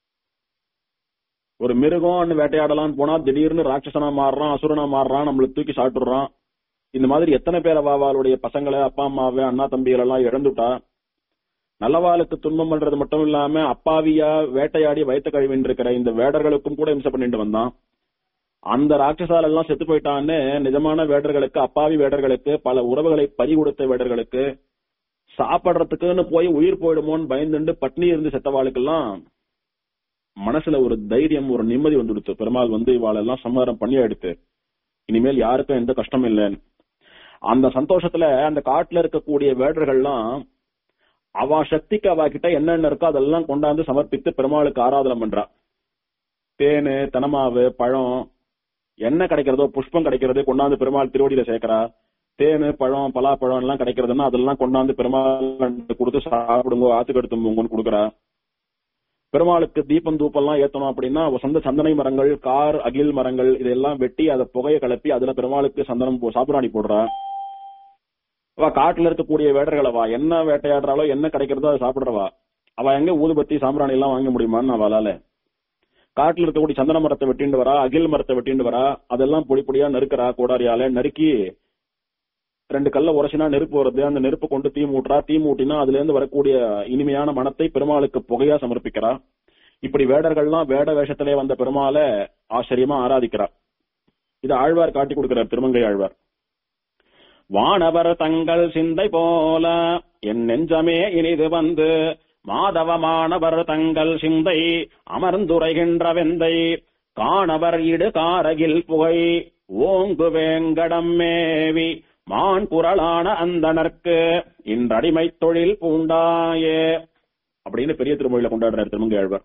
ஒரு மிருகம் வேட்டையாடலாம்னு போனா திடீர்னு ராட்சசனா மாறுறான் அசுரனா மாறுறான் நம்மள தூக்கி சாப்பிட்டுறான் இந்த மாதிரி எத்தனை பேர் அவாவாளுடைய பசங்களை அப்பா அம்மாவை அண்ணா தம்பிகள் எல்லாம் இழந்துட்டா நல்லவாளுக்கு துன்பம் பண்றது மட்டும் இல்லாம அப்பாவியா வேட்டையாடி வயிற்று கழுவின்னு இருக்கிற இந்த வேடர்களுக்கும் கூட இம்சை பண்ணிட்டு வந்தான் அந்த ராட்சசால் எல்லாம் செத்து போயிட்டான்னு நிஜமான வேடர்களுக்கு அப்பாவி வேடர்களுக்கு பல உறவுகளை பறி கொடுத்த வேடர்களுக்கு சாப்பிடுறதுக்குன்னு போய் உயிர் போயிடுமோன்னு பயந்துண்டு பட்னி இருந்து செத்தவாளுக்கெல்லாம் மனசுல ஒரு தைரியம் ஒரு நிம்மதி வந்துடுச்சு பெருமாள் வந்து இவாளெல்லாம் சம்ஹாரம் பண்ணி எடுத்து இனிமேல் யாருக்கும் எந்த கஷ்டம் இல்லைன்னு அந்த சந்தோஷத்துல அந்த காட்டுல இருக்கக்கூடிய வேடர்கள்லாம் அவ சக்திக்கு அவ கிட்ட என்னென்ன இருக்கோ அதெல்லாம் கொண்டாந்து சமர்ப்பித்து பெருமாளுக்கு ஆராதனை பண்றா தேனு தனமாவு பழம் என்ன கிடைக்கிறதோ புஷ்பம் கிடைக்கிறது கொண்டாந்து பெருமாள் திருவடியில சேர்க்கிறா தேனு பழம் பலாப்பழம் எல்லாம் கிடைக்கிறதுன்னா அதெல்லாம் கொண்டாந்து பெருமாள் கொடுத்து சாப்பிடுங்க ஆத்துக்கு எடுத்து போங்கன்னு கொடுக்குறா பெருமாளுக்கு தீபம் தூப்பெல்லாம் ஏத்தணும் அப்படின்னா சொந்த சந்தனை மரங்கள் கார் அகில் மரங்கள் இதெல்லாம் வெட்டி அதை புகையை கலப்பி அதுல பெருமாளுக்கு சந்தனம் போ- சாம்பிராணி போடுறா அவ காட்டுல இருக்கக்கூடிய வேடர்களவா என்ன வேட்டையாடுறாளோ என்ன கிடைக்கிறதோ அதை சாப்பிடுறவா அவ எங்க ஊதுபத்தி சாம்பிராணி எல்லாம் வாங்க முடியுமான்னு அவளால காட்டுல இருக்கக்கூடிய சந்தன மரத்தை வெட்டிண்டு வரா அகில் மரத்தை வெட்டிண்டு வரா அதெல்லாம் பொடி பொடியா நறுக்கிறா கோடாரியால நறுக்கி ரெண்டு கல்ல உரசினா நெருப்பு வருது அந்த நெருப்பு கொண்டு தீ மூட்டுறா தீ மூட்டினா அதுல இருந்து வரக்கூடிய இனிமையான மனத்தை பெருமாளுக்கு புகையா சமர்ப்பிக்கிறா இப்படி வேடர்கள்லாம் வேட வேஷத்திலே வந்த பெருமாளை ஆச்சரியமா ஆராதிக்கிறா இது ஆழ்வார் காட்டி கொடுக்கிறார் திருமங்கை ஆழ்வார் வானவர் தங்கள் சிந்தை போல என் நெஞ்சமே இனிது வந்து மாதவமானவர் தங்கள் சிந்தை அமர்ந்துரைகின்ற வெந்தை காணவர் இடு காரகில் புகை ஓங்கு வேங்கடம் மேவி மான் குரலான அந்தணர்க்கு இன்றடிமை தொழில் பூண்டாயே அப்படின்னு பெரிய திருமொழியில கொண்டாடுறார் திருமங்கை ஆழ்வார்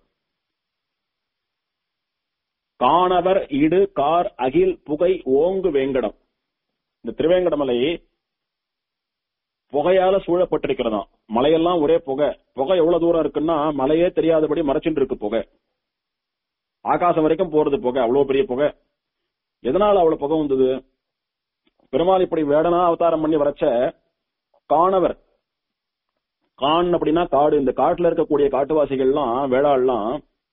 காணவர் இடு கார் அகில் புகை ஓங்கு வேங்கடம் இந்த திருவேங்கடமலை புகையால சூழப்பட்டிருக்கிறதாம் மலையெல்லாம் ஒரே புகை புகை எவ்வளவு தூரம் இருக்குன்னா மலையே தெரியாதபடி மறைச்சுட்டு இருக்கு புகை ஆகாசம் வரைக்கும் போறது புகை அவ்வளவு பெரிய புகை எதனால அவ்வளவு புகை வந்தது பெருமாள் இப்படி வேடனா அவதாரம் பண்ணி வரச்ச காணவர் கான் அப்படின்னா காடு இந்த காட்டுல இருக்கக்கூடிய காட்டுவாசிகள்லாம் வேளாள்லாம்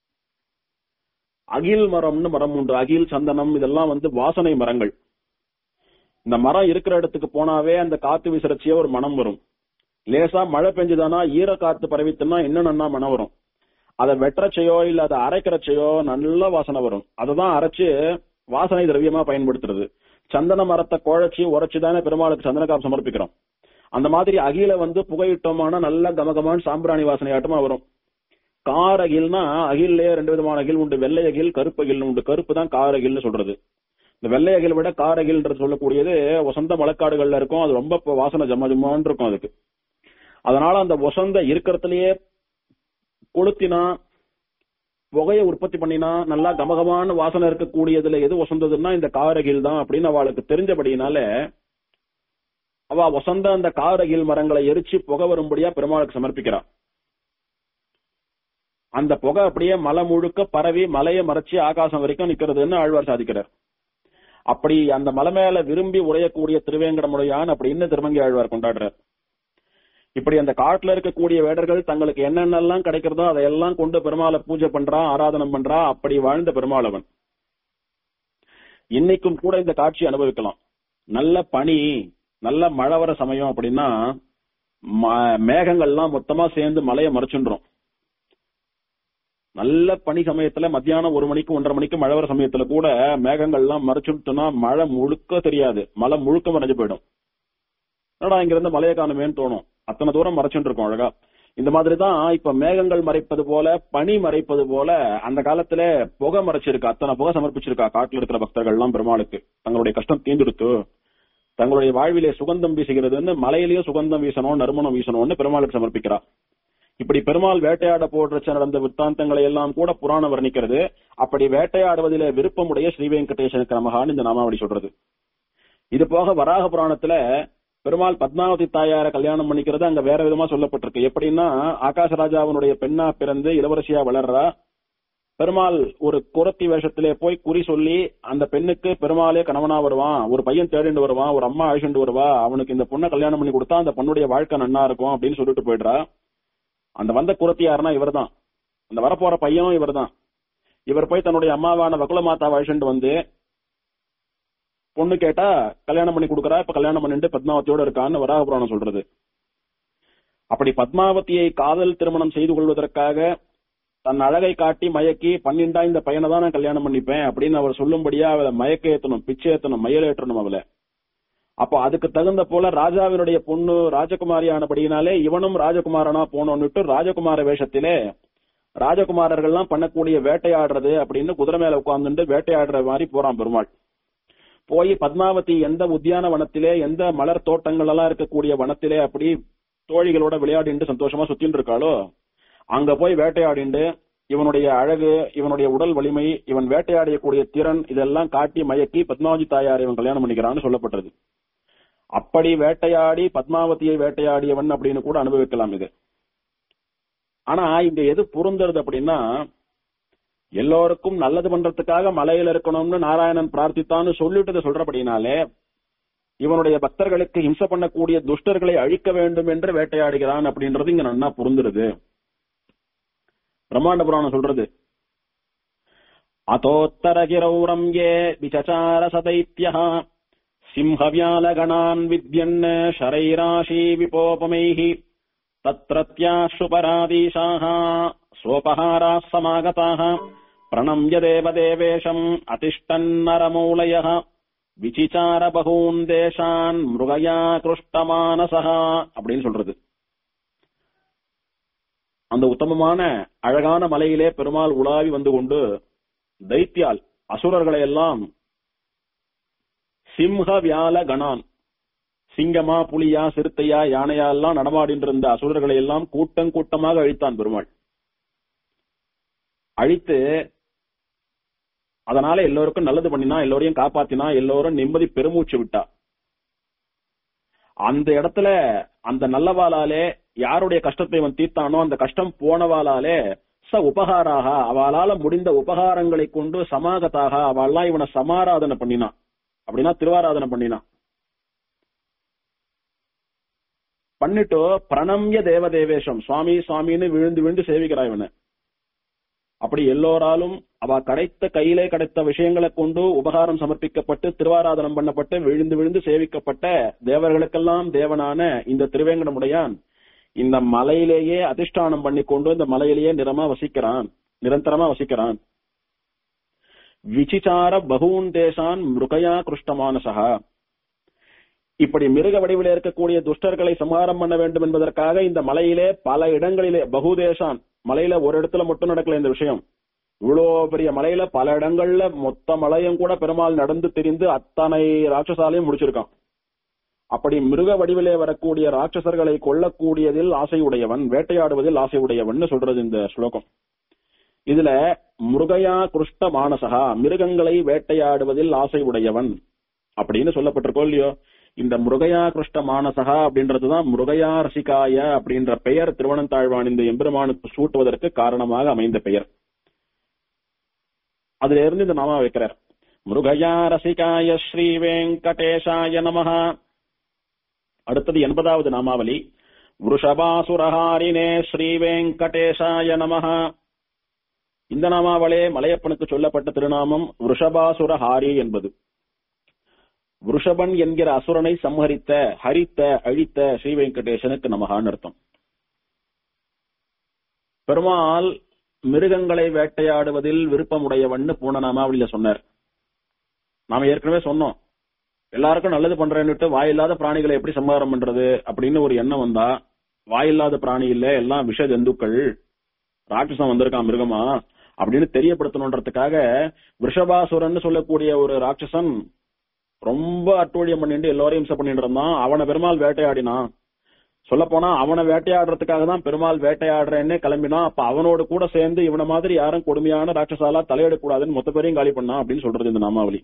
அகில் மரம்னு மரம் உண்டு அகில் சந்தனம் இதெல்லாம் வந்து வாசனை மரங்கள் இந்த மரம் இருக்கிற இடத்துக்கு போனாவே அந்த காத்து விசிறச்சியே ஒரு மனம் வரும் லேசா மழை பெஞ்சுதானா ஈர காத்து பரவித்துன்னா இன்னும் நன்னா மனம் வரும் அதை வெட்டுறச்சையோ இல்ல அதை அரைக்கிறச்சையோ நல்ல வாசனை வரும் அததான் அரைச்சு வாசனை திரவியமா பயன்படுத்துறது சந்தன மரத்தை குழைச்சி உரைச்சு தானே பெருமாளுக்கு சந்தனக்காப்பு சமர்ப்பிக்கிறோம் அந்த மாதிரி அகில வந்து புகையிட்டோமான நல்ல கமகமான சாம்பிராணி வாசனையாட்டமா வரும் கார் அகில்னா அகில்லே ரெண்டு விதமான அகில் உண்டு வெள்ளை அகில் கருப்பு அகில் உண்டு கருப்பு தான் கார் அகில்னு சொல்றது இந்த வெள்ளை அகில் விட காரகில்ன்றது சொல்லக்கூடியது வசந்த மலைக்காடுகள்ல இருக்கும் அது ரொம்ப இப்ப வாசனை ஜம்ம ஜம்மான்னு இருக்கும் அதுக்கு அதனால அந்த வசந்த இருக்கிறதுலயே கொளுத்தினா புகையை உற்பத்தி பண்ணினா நல்லா கமகமான வாசனை இருக்கக்கூடியதுல எது வசந்ததுன்னா இந்த காரகில் தான் அப்படின்னு அவளுக்கு தெரிஞ்சபடினால அவ வசந்த அந்த காரகில் மரங்களை எரிச்சு புகை வரும்படியா பெருமாளுக்கு சமர்ப்பிக்கிறா அந்த புகை அப்படியே மலை முழுக்க பரவி மலையை மறைச்சு ஆகாசம் வரைக்கும் நிக்கிறதுன்னு ஆழ்வார் சாதிக்கிறார் அப்படி அந்த மலை மேல விரும்பி உரையக்கூடிய திருவேங்கடமுடையான் அப்படின்னு திருமங்கி ஆழ்வார் கொண்டாடுறார் இப்படி அந்த காட்டுல இருக்கக்கூடிய வேடர்கள் தங்களுக்கு என்னென்னலாம் கிடைக்கிறதோ அதையெல்லாம் கொண்டு பெருமாளை பூஜை பண்றா ஆராதனம் பண்றா அப்படி வாழ்ந்த பெருமாள் அவன் இன்னைக்கும் கூட இந்த காட்சி அனுபவிக்கலாம் நல்ல பனி நல்ல மழை வர சமயம் அப்படின்னா ம- மேகங்கள்லாம் மொத்தமா சேர்ந்து மலையை மறைச்சுன்றோம் நல்ல பனி சமயத்துல மத்தியானம் ஒரு மணிக்கு ஒன்றரை மணிக்கு மழை வர சமயத்துல கூட மேகங்கள்லாம் மறைச்சுட்டோம்னா மழை முழுக்க தெரியாது மழை முழுக்க மறைஞ்சு போயிடும் என்னடா இங்க இருந்து மலையை காணுமேன்னு தோணும் அத்தனை தூரம் மறைச்சுட்டு இருக்கும் அழகா இந்த மாதிரி தான் இப்ப மேகங்கள் மறைப்பது போல பனி மறைப்பது போல அந்த காலத்துல புகை மறைச்சிருக்கா அத்தனை புகை சமர்ப்பிச்சிருக்கா காட்டுல இருக்கிற பக்தர்கள் எல்லாம் பெருமாளுக்கு தங்களுடைய கஷ்டம் தீந்துடுத்து தங்களுடைய வாழ்விலே சுகந்தம் வீசுகிறதுன்னு மலையிலேயும் சுகந்தம் வீசணும் நறுமணம் வீசணும்னு பெருமாளுக்கு சமர்ப்பிக்கிறா இப்படி பெருமாள் வேட்டையாட போடுறச்ச நடந்த விற்த்தாந்தங்களை எல்லாம் கூட புராணம் வர்ணிக்கிறது அப்படி வேட்டையாடுவதிலே விருப்பமுடைய ஸ்ரீ வெங்கடேசனுக்கு நமகான்னு இந்த நாமாவளி சொல்றது இது போக வராக புராணத்துல பெருமாள் பத்மாவதி தாயார கல்யாணம் பண்ணிக்கிறது அங்க வேற விதமா சொல்லப்பட்டிருக்கு எப்படின்னா ஆகாசராஜாவினுடைய பெண்ணா பிறந்து இளவரசியா வளர்றா பெருமாள் ஒரு குரத்தி வேஷத்திலே போய் குறி சொல்லி அந்த பெண்ணுக்கு பெருமாளே கணவனா வருவான் ஒரு பையன் தேடிண்டு வருவான் ஒரு அம்மா அழிச்சுட்டு வருவா அவனுக்கு இந்த பொண்ணை கல்யாணம் பண்ணி கொடுத்தா அந்த பொண்ணுடைய வாழ்க்கை நன்னா இருக்கும் அப்படின்னு சொல்லிட்டு போயிடுறா அந்த வந்த குரத்தி யாருன்னா இவர்தான் அந்த வரப்போற பையனும் இவர்தான் இவர் போய் தன்னுடைய அம்மாவான வகுல மாதா அழிச்சுட்டு வந்து பொண்ணு கேட்டா கல்யாணம் பண்ணி கொடுக்கறா இப்ப கல்யாணம் பண்ணிட்டு பத்மாவதியோட இருக்கான்னு வராக புராணம் சொல்றது அப்படி பத்மாவதியை காதல் திருமணம் செய்து கொள்வதற்காக தன் அழகை காட்டி மயக்கி பன்னிண்டா இந்த பையனை தான் நான் கல்யாணம் பண்ணிப்பேன் அப்படின்னு அவர் சொல்லும்படியா அவளை மயக்க ஏத்தணும் பிச்சை ஏத்தணும் மயலேற்றணும் அவளை அப்போ அதுக்கு தகுந்த போல ராஜாவினுடைய பொண்ணு ராஜகுமாரியானபடியினாலே இவனும் ராஜகுமாரனா போனோன்னுட்டு ராஜகுமார வேஷத்திலே ராஜகுமாரர்கள்லாம் பண்ணக்கூடிய வேட்டையாடுறது அப்படின்னு குதிரை மேல உட்கார்ந்துட்டு வேட்டையாடுற மாதிரி போறான் பெருமாள் போய் பத்மாவதி எந்த உத்தியான வனத்திலே எந்த மலர் தோட்டங்கள் எல்லாம் இருக்கக்கூடிய வனத்திலே அப்படி தோழிகளோட விளையாடிண்டு சந்தோஷமா சுத்தின்னு இருக்காளோ அங்க போய் வேட்டையாடிண்டு இவனுடைய அழகு இவனுடைய உடல் வலிமை இவன் வேட்டையாடக்கூடிய திறன் இதெல்லாம் காட்டி மயக்கி பத்மாவதி தாயார் இவன் கல்யாணம் பண்ணிக்கிறான்னு சொல்லப்பட்டது அப்படி வேட்டையாடி பத்மாவதியை வேட்டையாடியவன் அப்படின்னு கூட அனுபவிக்கலாம் இது ஆனா இங்க எது பொருந்துறது அப்படின்னா எல்லோருக்கும் நல்லது பண்றதுக்காக மலையில இருக்கணும்னு நாராயணன் பிரார்த்தித்தான்னு சொல்லிட்டு இதை சொல்றபடினாலே இவனுடைய பக்தர்களுக்கு ஹிம்சை பண்ணக்கூடிய துஷ்டர்களை அழிக்க வேண்டும் என்று வேட்டையாடுகிறான் அப்படின்றது இங்க நன்னா பொருந்துருது பிரம்மாண்ட புராணம் சொல்றது அதோத்தரகிரௌரம் ஏ விசசார சதைத்யா சிம்ஹவியாலகணான் வித்யன் ஷரைராஷி விபோபமைः तत्रत्याशुपराधीशाः स्वोपहाराः समागताः प्रणम्य देवदेवेशम् अतिष्ठन्नरमूलयः விசிச்சார பகூன் தேசான் மிருகயா கிருஷ்டமானசகா அப்படின்னு சொல்றது அந்த உத்தமமான அழகான மலையிலே பெருமாள் உலாவி வந்து கொண்டு தைத்தியால் அசுரர்களை எல்லாம் சிம்ஹ வியால கணான் சிங்கமா புலியா சிறுத்தையா யானையா எல்லாம் நடமாடிட்டு இருந்த அசுரர்களை எல்லாம் கூட்டம் கூட்டமாக அழித்தான் பெருமாள் அழித்து அதனால எல்லோருக்கும் நல்லது பண்ணினா எல்லோரையும் காப்பாத்தினா எல்லோரும் நிம்மதி பெருமூச்சு விட்டா அந்த இடத்துல அந்த நல்லவாளாலே யாருடைய கஷ்டத்தை இவன் தீர்த்தானோ அந்த கஷ்டம் போனவாளாலே ச உபகாராக அவளால முடிந்த உபகாரங்களை கொண்டு சமாகத்தாக அவள்லாம் இவனை சமாராதனை பண்ணினான் அப்படின்னா திருவாராதனை பண்ணினான் பண்ணிட்டு பிரணம்ய தேவதேவேஷம் சுவாமி சுவாமின்னு விழுந்து விழுந்து சேவிக்கிறா இவனை அப்படி எல்லோராலும் அவ கிடைத்த கையிலே கிடைத்த விஷயங்களை கொண்டு உபகாரம் சமர்ப்பிக்கப்பட்டு திருவாராதனம் பண்ணப்பட்டு விழுந்து விழுந்து சேவிக்கப்பட்ட தேவர்களுக்கெல்லாம் தேவனான இந்த திருவேங்கடமுடையான் இந்த மலையிலேயே அதிஷ்டானம் பண்ணி கொண்டு இந்த மலையிலேயே நிறமா வசிக்கிறான் நிரந்தரமா வசிக்கிறான் விசிச்சார பகூன் தேசான் மிருகயா கிருஷ்டமானசகா இப்படி மிருக வடிவில் இருக்கக்கூடிய துஷ்டர்களை சம்ஹாரம் பண்ண வேண்டும் என்பதற்காக இந்த மலையிலே பல இடங்களிலே பகுதேசான் மலையில ஒரு இடத்துல மட்டும் நடக்கல இந்த விஷயம் இவ்வளோ பெரிய மலையில பல இடங்கள்ல மொத்த மலையும் கூட பெருமாள் நடந்து திரிந்து அத்தனை ராட்சசாலையும் முடிச்சிருக்கான் அப்படி மிருக வடிவிலே வரக்கூடிய ராட்சசர்களை கொல்லக்கூடியதில் ஆசை உடையவன் வேட்டையாடுவதில் ஆசை உடையவன் சொல்றது இந்த ஸ்லோகம் இதுல முருகையா கிருஷ்ட மானசகா மிருகங்களை வேட்டையாடுவதில் ஆசை உடையவன் அப்படின்னு சொல்லப்பட்டிருக்கோ இல்லையோ இந்த முருகையா கிருஷ்ட மானசகா அப்படின்றதுதான் முருகையா ரசிகாய அப்படின்ற பெயர் திருவனந்தாழ்வான் இந்த எம்பெருமானுக்கு சூட்டுவதற்கு காரணமாக அமைந்த பெயர் அதுல இருந்து இந்த நாமா வைக்கிறார் முருகையா ரசிகாய ஸ்ரீ வெங்கடேஷாய நமஹா அடுத்தது எண்பதாவது நாமாவளி விருஷபாசுரஹாரினே ஸ்ரீ வெங்கடேஷாய நமஹா இந்த நாமாவளே மலையப்பனுக்கு சொல்லப்பட்ட திருநாமம் விருஷபாசுரஹாரி என்பது விருஷபன் என்கிற அசுரனை சம்ஹரித்த ஹரித்த அழித்த ஸ்ரீ வெங்கடேசனுக்கு நமகான்னு அர்த்தம் பெருமாள் மிருகங்களை வேட்டையாடுவதில் விருப்பமுடையவன்னு போன நாமாவளியில சொன்னார் நாம ஏற்கனவே சொன்னோம் எல்லாருக்கும் நல்லது பண்றேன்னுட்டு வாயில்லாத பிராணிகளை எப்படி சம்ஹாரம் பண்றது அப்படின்னு ஒரு எண்ணம் வந்தா வாயில்லாத பிராணி இல்ல எல்லாம் விஷ ஜந்துக்கள் ராட்சசம் வந்திருக்கான் மிருகமா அப்படின்னு தெரியப்படுத்தணுன்றதுக்காக விஷபாசுரன் சொல்லக்கூடிய ஒரு ராட்சசன் ரொம்ப அட்டூழியம் பண்ணிட்டு எல்லாரையும் இம்சை பண்ணிட்டு இருந்தான் அவனை பெருமாள் வேட்டையாடினான் சொல்ல போனா அவனை வேட்டையாடுறதுக்காக தான் பெருமாள் வேட்டையாடுறேன்னு கிளம்பினான் அப்ப அவனோடு கூட சேர்ந்து இவன மாதிரி யாரும் கொடுமையான ராட்சசாலா தலையிடக்கூடாதுன்னு மொத்த பேரையும் காலி பண்ணான் அப்படின்னு சொல்றது இந்த நாமாவளி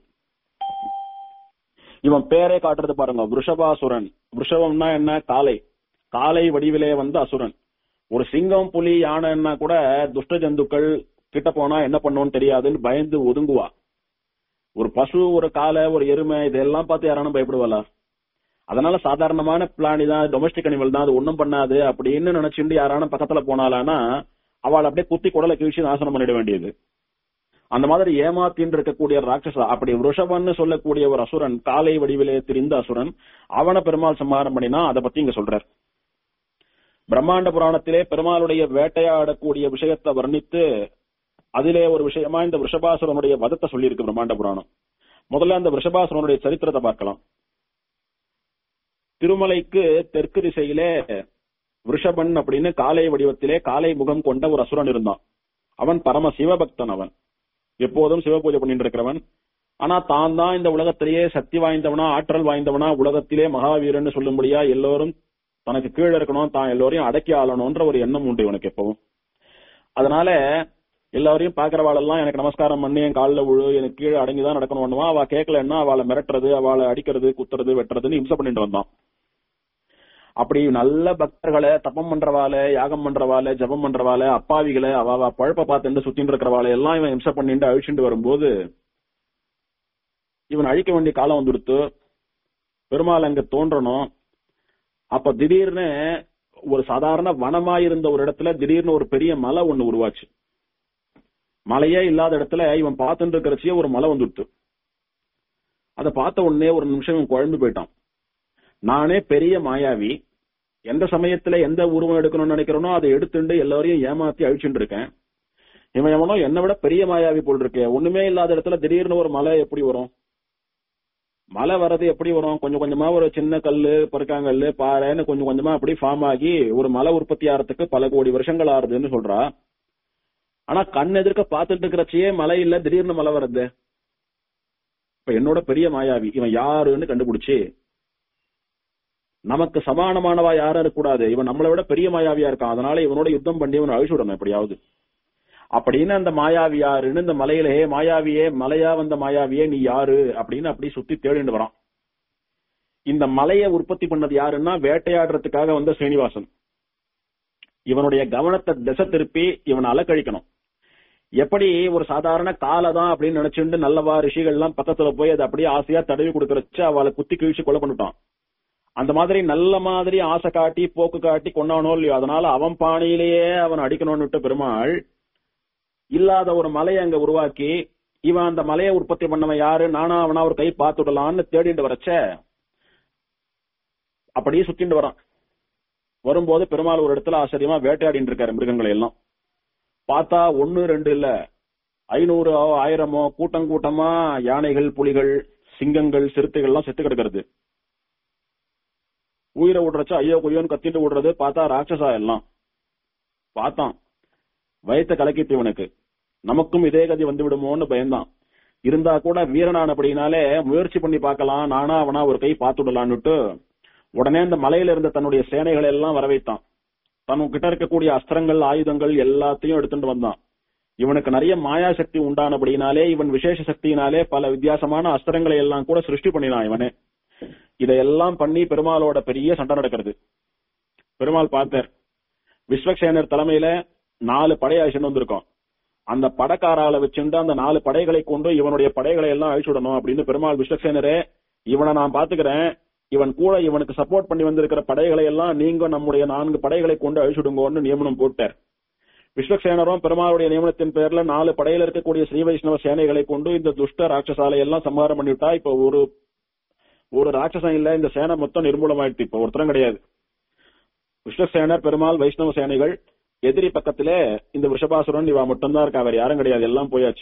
இவன் பேரே காட்டுறது பாருங்க விஷபாசுரன் விஷவம்னா என்ன காலை காலை வடிவிலே வந்த அசுரன் ஒரு சிங்கம் புலி யானைன்னா கூட துஷ்ட ஜந்துக்கள் கிட்ட போனா என்ன பண்ணுவோம்னு தெரியாதுன்னு பயந்து ஒதுங்குவா ஒரு பசு ஒரு காலை ஒரு எருமை இதெல்லாம் பார்த்து யாரானும் பயப்படுவாளா அதனால சாதாரணமான பிளானி தான் டொமஸ்டிக் அனிமல் தான் அது ஒண்ணும் பண்ணாது அப்படின்னு நினைச்சுட்டு யாரானும் பக்கத்துல போனாலானா அவள் அப்படியே குத்தி குடலை கீழ்ச்சி நாசனம் பண்ணிட வேண்டியது அந்த மாதிரி ஏமாத்தின்னு இருக்கக்கூடிய ராட்சசா அப்படி ருஷபன்னு சொல்லக்கூடிய ஒரு அசுரன் காலை வடிவிலே திரிந்த அசுரன் அவனை பெருமாள் சம்ஹாரம் பண்ணினா அதை பத்தி இங்க சொல்றார் பிரம்மாண்ட புராணத்திலே பெருமாளுடைய வேட்டையாடக்கூடிய விஷயத்தை வர்ணித்து அதிலே ஒரு விஷயமா இந்த விஷபாசுரனுடைய வதத்தை சொல்லியிருக்கு பிரம்மாண்ட புராணம் முதல்ல அந்த விஷபாசுரனுடைய சரித்திரத்தை பார்க்கலாம் திருமலைக்கு தெற்கு திசையிலே விஷபன் அப்படின்னு காலை வடிவத்திலே காலை முகம் கொண்ட ஒரு அசுரன் இருந்தான் அவன் பரம சிவபக்தன் அவன் எப்போதும் சிவ பூஜை பண்ணிட்டு இருக்கிறவன் ஆனா தான் தான் இந்த உலகத்திலேயே சக்தி வாய்ந்தவனா ஆற்றல் வாய்ந்தவனா உலகத்திலே மகாவீரன்னு சொல்லும்படியா எல்லோரும் தனக்கு கீழே இருக்கணும் தான் எல்லோரையும் அடக்கி ஆளணும்ன்ற ஒரு எண்ணம் உண்டு இவனுக்கு எப்பவும் அதனால எல்லாரையும் பாக்குறவாளெல்லாம் எனக்கு நமஸ்காரம் பண்ணி என் காலில் விழு எனக்கு கீழே அடங்கிதான் நடக்கணும்னுவா அவ கேட்கலன்னா அவளை மிரட்டுறது அவளை அடிக்கிறது குத்துறது வெட்டுறதுன்னு இம்சை பண்ணிட்டு வந்தான் அப்படி நல்ல பக்தர்களை தப்பம் பண்றவாள யாகம் பண்றவாள ஜபம் பண்றவாள அப்பாவிகளை அவ பழப்ப பார்த்துட்டு சுத்தின்னு இருக்கிறவாளை எல்லாம் இவன் இம்சை பண்ணிட்டு அழிச்சுட்டு வரும்போது இவன் அழிக்க வேண்டிய காலம் வந்துடுத்து பெருமாள் அங்க தோன்றணும் அப்ப திடீர்னு ஒரு சாதாரண வனமா இருந்த ஒரு இடத்துல திடீர்னு ஒரு பெரிய மலை ஒண்ணு உருவாச்சு மலையே இல்லாத இடத்துல இவன் பார்த்துட்டு இருக்கிறச்சியே ஒரு மலை வந்துடுத்து அதை பார்த்த உடனே ஒரு நிமிஷம் இவன் குழம்பு போயிட்டான் நானே பெரிய மாயாவி எந்த சமயத்துல எந்த உருவம் எடுக்கணும்னு நினைக்கிறனோ அதை எடுத்துட்டு எல்லாரையும் ஏமாத்தி அழிச்சுட்டு இருக்கேன் இவன் எவனோ என்னை விட பெரிய மாயாவி போல் இருக்கே ஒண்ணுமே இல்லாத இடத்துல திடீர்னு ஒரு மலை எப்படி வரும் மழை வர்றது எப்படி வரும் கொஞ்சம் கொஞ்சமா ஒரு சின்ன கல்லு பருக்காங்கல்லு பாறைன்னு கொஞ்சம் கொஞ்சமா அப்படி ஃபார்ம் ஆகி ஒரு மலை உற்பத்தி ஆகிறதுக்கு பல கோடி வருஷங்கள் ஆறுதுன்னு சொல்றா ஆனா கண் எதிர்க்க பார்த்துட்டு இருக்கிறச்சே மழை இல்ல திடீர்னு மழை வருது இப்ப என்னோட பெரிய மாயாவி இவன் யாருன்னு கண்டுபிடிச்சு நமக்கு சமானமானவா யாரும் இருக்கக்கூடாது இவன் நம்மளை விட பெரிய மாயாவியா இருக்கான் அதனால இவனோட யுத்தம் பண்ணி இவனை அழிச்சு விடணும் எப்படியாவது அப்படின்னு அந்த மாயாவி யாருன்னு இந்த மலையில "ஏ, மாயாவியே மலையா வந்த மாயாவியே நீ யாரு அப்படின்னு அப்படி சுத்தி தேடிட்டு வரான் இந்த மலையை உற்பத்தி பண்ணது யாருன்னா வேட்டையாடுறதுக்காக வந்த ஸ்ரீனிவாசன் இவனுடைய கவனத்தை திசை திருப்பி இவனை அலக்கழிக்கணும் எப்படி ஒரு சாதாரண காலை தான் அப்படின்னு நினைச்சுட்டு நல்லவா ரிஷிகள் எல்லாம் பக்கத்துல போய் அதை அப்படியே ஆசையா தடவி கொடுக்கறச்சு அவளை குத்தி கிழிச்சு கொலை பண்ணிட்டான் அந்த மாதிரி நல்ல மாதிரி ஆசை காட்டி போக்கு காட்டி கொண்டானோ இல்லையோ அதனால அவன் பாணியிலேயே அவன் அடிக்கணும்னு விட்ட பெருமாள் இல்லாத ஒரு மலையை அங்க உருவாக்கி இவன் அந்த மலையை உற்பத்தி பண்ணவன் யாரு நானா அவனா ஒரு கை பார்த்து விடலான்னு தேடிட்டு வரச்ச அப்படியே சுத்திட்டு வரான் வரும்போது பெருமாள் ஒரு இடத்துல ஆச்சரியமா வேட்டையாடிட்டு இருக்காரு மிருகங்களை எல்லாம் பார்த்தா ஒன்னு ரெண்டு இல்ல ஐநூறு ஆயிரமோ கூட்டம் கூட்டமா யானைகள் புலிகள் சிங்கங்கள் சிறுத்தைகள் எல்லாம் செத்து கிடக்கிறது உயிரை விடுறச்ச ஐயோ கொய்யோன்னு கத்திட்டு விடுறது பார்த்தா ராட்சசா எல்லாம் பார்த்தான் வயத்த கலக்கிட்டு இவனுக்கு நமக்கும் இதே கதி வந்து விடுமோன்னு பயந்தான் இருந்தா கூட வீரனான் அப்படின்னாலே முயற்சி பண்ணி பார்க்கலாம் நானா அவனா ஒரு கை பார்த்து விடலான்னுட்டு உடனே அந்த மலையில இருந்த தன்னுடைய சேனைகளை எல்லாம் வரவைத்தான் தன் கிட்ட இருக்கக்கூடிய அஸ்திரங்கள் ஆயுதங்கள் எல்லாத்தையும் எடுத்துட்டு வந்தான் இவனுக்கு நிறைய மாயா சக்தி உண்டானபடினாலே இவன் விசேஷ சக்தியினாலே பல வித்தியாசமான அஸ்திரங்களை எல்லாம் கூட சிருஷ்டி பண்ணினான் இவனே இதையெல்லாம் பண்ணி பெருமாளோட பெரிய சண்டை நடக்கிறது பெருமாள் பார்த்தார் விஸ்வக்சேனர் தலைமையில நாலு படை அழிச்சுட்டு வந்திருக்கோம் அந்த படக்காரால வச்சுட்டு அந்த நாலு படைகளை கொண்டு இவனுடைய படைகளை எல்லாம் அழிச்சுடணும் அப்படின்னு பெருமாள் விஸ்வக்சேனரே இவனை நான் பாத்துக்கிறேன் இவன் கூட இவனுக்கு சப்போர்ட் பண்ணி வந்திருக்கிற படைகளை எல்லாம் நீங்க நம்முடைய நான்கு படைகளை கொண்டு அழிச்சுடுங்கன்னு நியமனம் போட்டார் விஸ்வக்சேனரும் பெருமாளுடைய நியமனத்தின் பேர்ல நாலு படையில இருக்கக்கூடிய ஸ்ரீ வைஷ்ணவ சேனைகளை கொண்டு இந்த துஷ்ட ராட்சசாலை எல்லாம் சம்ஹாரம் பண்ணிவிட்டா இப்ப ஒரு ஒரு ராட்சசம் இல்ல இந்த சேனை மொத்தம் நிர்மூலமாயிடுச்சு இப்ப ஒருத்தரும் கிடையாது விஸ்வசேனர் பெருமாள் வைஷ்ணவ சேனைகள் எதிரி பக்கத்திலே இந்த விஷபாசுரன் இவா மட்டும்தான் இருக்கா வேற யாரும் கிடையாது எல்லாம் போயாச்சு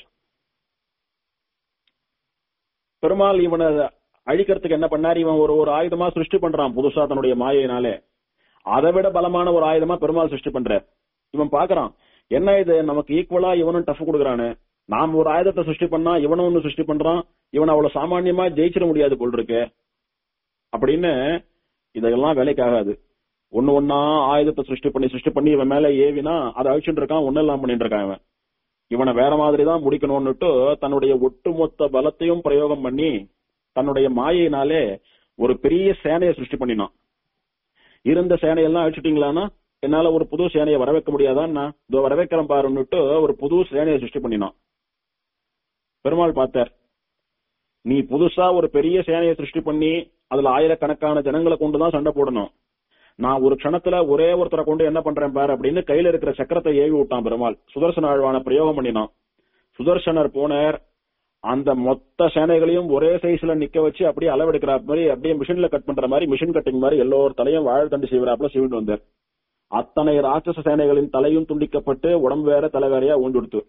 பெருமாள் இவனை அழிக்கிறதுக்கு என்ன பண்ணார் இவன் ஒரு ஒரு ஆயுதமா சிருஷ்டி பண்றான் புதுசா தன்னுடைய மாயினாலே அதை விட பலமான ஒரு ஆயுதமா பெருமாள் சிருஷ்டி பண்றார் இவன் பாக்குறான் என்ன இது நமக்கு ஈக்குவலா இவனும் டஃப் கொடுக்குறானு நாம் ஒரு ஆயுதத்தை சிருஷ்டி பண்ணா இவனும் ஒண்ணு சிருஷ்டி பண்றான் இவன் அவ்வளவு சாமானியமா ஜெயிச்சிட முடியாது போல் இருக்கு அப்படின்னு இதெல்லாம் வேலைக்கு ஆகாது ஒண்ணு ஒன்னா ஆயுதத்தை சிருஷ்டி பண்ணி சிருஷ்டி பண்ணி இவன் மேல ஏவினா அதை அழிச்சுட்டு இருக்கான் ஒன்னெல்லாம் பண்ணிட்டு இருக்கான் இவன் இவனை வேற மாதிரி தான் முடிக்கணும்னுட்டு தன்னுடைய ஒட்டுமொத்த பலத்தையும் பிரயோகம் பண்ணி தன்னுடைய மாயினாலே ஒரு பெரிய சேனையை சிருஷ்டி பண்ணினான் இருந்த சேனையெல்லாம் அழிச்சிட்டீங்களான்னா என்னால ஒரு புது சேனையை வர வைக்க முடியாதான்னா இதோ வர வைக்கிறேன் பாருன்னுட்டு ஒரு புது சேனையை சிருஷ்டி பண்ணினான் பெருமாள் பார்த்தார் நீ புதுசா ஒரு பெரிய சேனையை சிருஷ்டி பண்ணி அதுல ஆயிரக்கணக்கான ஜனங்களை கொண்டுதான் சண்டை போடணும் நான் ஒரு க்ஷணத்துல ஒரே ஒருத்தரை கொண்டு என்ன பண்றேன் பாரு அப்படின்னு கையில இருக்கிற சக்கரத்தை ஏவி விட்டான் பெருமாள் சுதர்சன ஆழ்வான பிரயோகம் பண்ணினான் சுதர்சனர் போனார் அந்த மொத்த சேனைகளையும் ஒரே சைஸ்ல நிக்க வச்சு அப்படியே அளவெடுக்கிற மாதிரி அப்படியே மிஷின்ல கட் பண்ற மாதிரி மிஷின் கட்டிங் மாதிரி எல்லோர் தலையும் வாழைத்தண்டு செய்வராப்புல செய்விட்டு வந்தார் அத்தனை ராட்சச சேனைகளின் தலையும் துண்டிக்கப்பட்டு உடம்பு வேற தலை வேறையா ஊண்டுடுத்து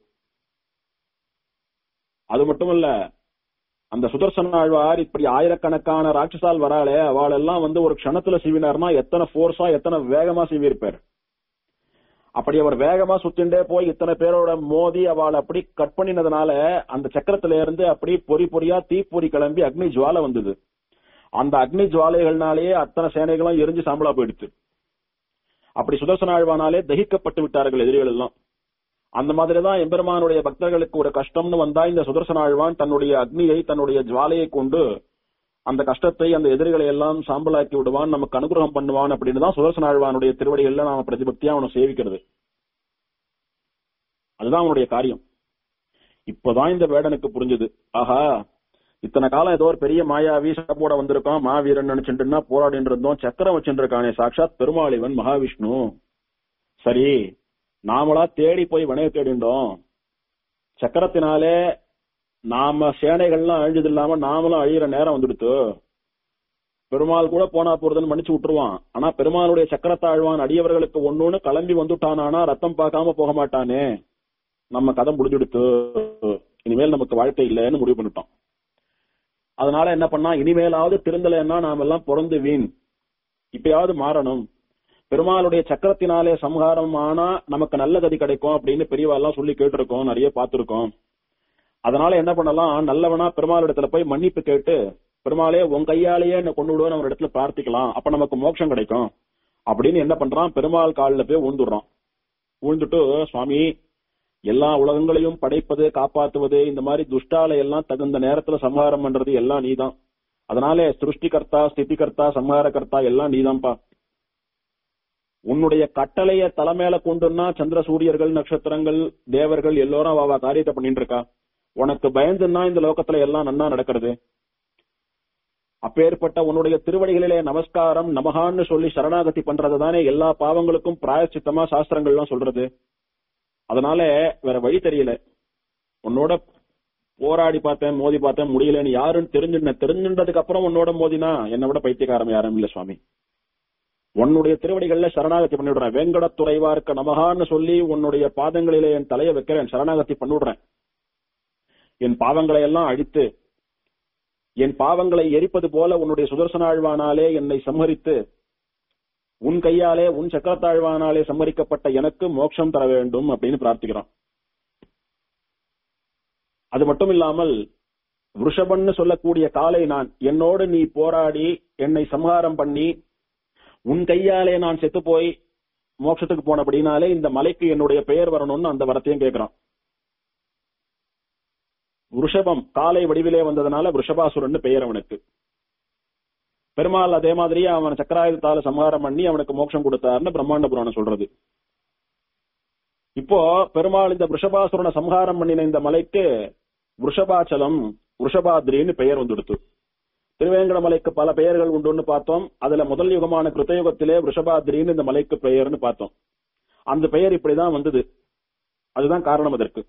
அது மட்டும் இல்ல அந்த சுதர்சன ஆழ்வார் இப்படி ஆயிரக்கணக்கான ராட்சசால் வராளே அவள் எல்லாம் வந்து ஒரு க்ஷணத்துல சீவினார்னா எத்தனை போர்ஸா எத்தனை வேகமா சீவியிருப்பார் அப்படி அவர் வேகமா சுத்திண்டே போய் இத்தனை பேரோட மோதி அவள் அப்படி கட் பண்ணினதுனால அந்த சக்கரத்துல இருந்து அப்படி பொறி பொறியா தீப்பொறி கிளம்பி அக்னி ஜுவாலை வந்தது அந்த அக்னி ஜுவாலைகள்னாலேயே அத்தனை சேனைகளும் எரிஞ்சு சாம்பலா போயிடுச்சு அப்படி சுதர்சன ஆழ்வானாலே தகிக்கப்பட்டு விட்டார்கள் எதிரிகள் எல்லாம் அந்த மாதிரிதான் எம்பெருமானுடைய பக்தர்களுக்கு ஒரு கஷ்டம்னு வந்தா இந்த சுதர்சன ஆழ்வான் தன்னுடைய அக்னியை தன்னுடைய ஜுவாலையை கொண்டு அந்த கஷ்டத்தை அந்த எதிரிகளை எல்லாம் சாம்பலாக்கி விடுவான் நமக்கு அனுகிரகம் பண்ணுவான் அப்படின்னு தான் சுதர்சன ஆழ்வானுடைய திருவடிகள்ல நாம பிரதிபக்தியா அவனை சேவிக்கிறது அதுதான் அவனுடைய காரியம் இப்பதான் இந்த வேடனுக்கு புரிஞ்சது ஆஹா இத்தனை காலம் ஏதோ ஒரு பெரிய மாயாவி சட்டப்போட வந்திருக்கான் மாவீரன் நினைச்சுட்டுன்னா போராடிட்டு இருந்தோம் சக்கரம் வச்சுட்டு இருக்கானே சாட்சாத் பெருமாளிவன் மகாவிஷ்ணு சரி நாமளா தேடி போய் வினைய தேடிண்டோம் சக்கரத்தினாலே நாம சேனைகள்லாம் அழிஞ்சது இல்லாம நாமளும் அழியிற நேரம் வந்துடுத்து பெருமாள் கூட போனா போறதுன்னு மன்னிச்சு விட்டுருவான் ஆனா பெருமாளுடைய சக்கரத்தாழ்வான் அடியவர்களுக்கு ஒண்ணுன்னு கிளம்பி வந்துட்டானா ரத்தம் பார்க்காம போக மாட்டானே நம்ம கதை முடிஞ்சுடுத்து இனிமேல் நமக்கு வாழ்க்கை இல்லைன்னு முடிவு பண்ணிட்டோம் அதனால என்ன பண்ணா இனிமேலாவது திருந்தலைன்னா நாம எல்லாம் பிறந்து வீண் இப்பயாவது மாறணும் பெருமாளுடைய சக்கரத்தினாலே சம்ஹாரம் ஆனா நமக்கு நல்ல கதி கிடைக்கும் அப்படின்னு பெரியவா எல்லாம் சொல்லி கேட்டிருக்கோம் நிறைய பார்த்திருக்கோம் அதனால என்ன பண்ணலாம் நல்லவனா பெருமாள் இடத்துல போய் மன்னிப்பு கேட்டு பெருமாளே உன் கையாலேயே என்ன கொண்டு விடுவோம் ஒரு இடத்துல பிரார்த்திக்கலாம் அப்ப நமக்கு மோட்சம் கிடைக்கும் அப்படின்னு என்ன பண்றான் பெருமாள் காலில் போய் ஊழ்ந்துடுறான் ஊழ்ந்துட்டு சுவாமி எல்லா உலகங்களையும் படைப்பது காப்பாத்துவது இந்த மாதிரி துஷ்டால எல்லாம் தகுந்த நேரத்துல சம்ஹாரம் பண்றது எல்லாம் நீதான் அதனால சிருஷ்டிகர்த்தா ஸ்திதிகர்த்தா சம்ஹாரகர்த்தா எல்லாம் நீதான்ப்பா உன்னுடைய கட்டளைய தலைமையில கொண்டுன்னா சந்திர சூரியர்கள் நட்சத்திரங்கள் தேவர்கள் எல்லோரும் அவ காரியத்தை பண்ணிட்டு இருக்கா உனக்கு பயந்துன்னா இந்த லோகத்துல எல்லாம் நன்னா நடக்கிறது அப்பேற்பட்ட உன்னுடைய திருவடிகளிலே நமஸ்காரம் நமகான்னு சொல்லி சரணாகதி பண்றது தானே எல்லா பாவங்களுக்கும் பிராயச்சித்தமா சாஸ்திரங்கள்லாம் சொல்றது அதனால வேற வழி தெரியல உன்னோட போராடி பார்த்தேன் மோதி பார்த்தேன் முடியலன்னு யாருன்னு தெரிஞ்சுன தெரிஞ்சுன்றதுக்கு அப்புறம் உன்னோட மோதினா என்னை விட பைத்தியக்காரம் யாரும் இல்ல சுவாமி உன்னுடைய திருவடிகள்ல சரணாகதி பண்ணிவிடுறேன் வேங்கடத்துறைவார்க்க நமகான்னு சொல்லி உன்னுடைய பாதங்களிலே என் தலையை வைக்கிறேன் சரணாகதி பண்ணிவிடுறேன் என் பாவங்களை எல்லாம் அழித்து என் பாவங்களை எரிப்பது போல உன்னுடைய சுதர்சனாழ்வானாலே என்னை சம்ஹரித்து உன் கையாலே உன் சக்கரத்தாழ்வானாலே சம்மரிக்கப்பட்ட எனக்கு மோட்சம் தர வேண்டும் அப்படின்னு பிரார்த்திக்கிறான் அது மட்டும் இல்லாமல் ரிஷபன்னு சொல்லக்கூடிய காலை நான் என்னோடு நீ போராடி என்னை சம்ஹாரம் பண்ணி உன் கையாலே நான் செத்து போய் மோட்சத்துக்கு போனபடினாலே இந்த மலைக்கு என்னுடைய பெயர் வரணும்னு அந்த வரத்தையும் கேட்கிறான் ரிஷபம் காலை வடிவிலே வந்ததுனால ரிஷபாசுரன் பெயர் அவனுக்கு பெருமாள் அதே மாதிரி அவன் சக்கராயுதத்தால சம்ஹாரம் பண்ணி அவனுக்கு மோட்சம் கொடுத்தாருன்னு பிரம்மாண்ட புராணம் சொல்றது இப்போ பெருமாள் இந்த ரிஷபாசுரனை சம்ஹாரம் பண்ணின இந்த மலைக்கு ரிஷபாச்சலம் ரிஷபாத்ரின்னு பெயர் வந்துடுத்து திருவேங்கட மலைக்கு பல பெயர்கள் உண்டுன்னு பார்த்தோம் அதுல முதல் யுகமான கிருத்தயுகத்திலே ரிஷபாத்ரின்னு இந்த மலைக்கு பெயர்னு பார்த்தோம் அந்த பெயர் இப்படிதான் வந்தது அதுதான் காரணம் அதற்கு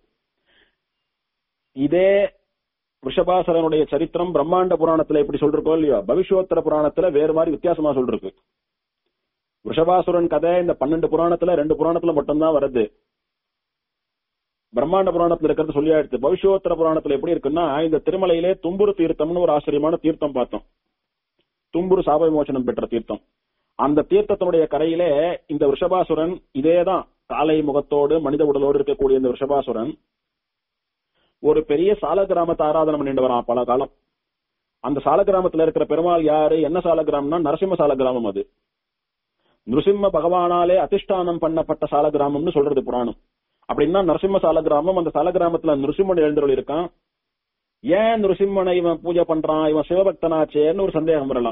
இதே ரிஷபாசரனுடைய சரித்திரம் பிரம்மாண்ட புராணத்துல எப்படி சொல்றோம் இல்லையோ பவிஷ்யோத்தர புராணத்துல வேறு மாதிரி வித்தியாசமா சொல்றது ரிஷபாசுரன் கதை இந்த பன்னெண்டு புராணத்துல ரெண்டு புராணத்துல மட்டும்தான் வருது பிரம்மாண்ட புராணத்துல இருக்கிறது சொல்லியாடுச்சு பவிஷ்யோத்தர புராணத்துல எப்படி இருக்குன்னா இந்த திருமலையிலே தும்புரு தீர்த்தம்னு ஒரு ஆச்சரியமான தீர்த்தம் பார்த்தோம் தும்புரு சாப விமோசனம் பெற்ற தீர்த்தம் அந்த தீர்த்தத்தினுடைய கரையிலே இந்த ரிஷபாசுரன் இதேதான் காலை முகத்தோடு மனித உடலோடு இருக்கக்கூடிய இந்த ரிஷபாசுரன் ஒரு பெரிய சால கிராமத்தை ஆராதனை பண்ணிட்டு வரான் பல காலம் அந்த சால கிராமத்துல இருக்கிற பெருமாள் யாரு என்ன சால கிராமம்னா நரசிம்ம சால கிராமம் அது நிருசிம்ம பகவானாலே அதிஷ்டானம் பண்ணப்பட்ட சால கிராமம்னு சொல்றது புராணம் அப்படின்னா நரசிம்ம சால கிராமம் அந்த சால கிராமத்துல நிருசிம்மன் எழுந்தருள் இருக்கான் ஏன் நிருசிம்மனை இவன் பூஜை பண்றான் இவன் சிவபக்தனாச்சேன்னு ஒரு சந்தேகம் வரலாம்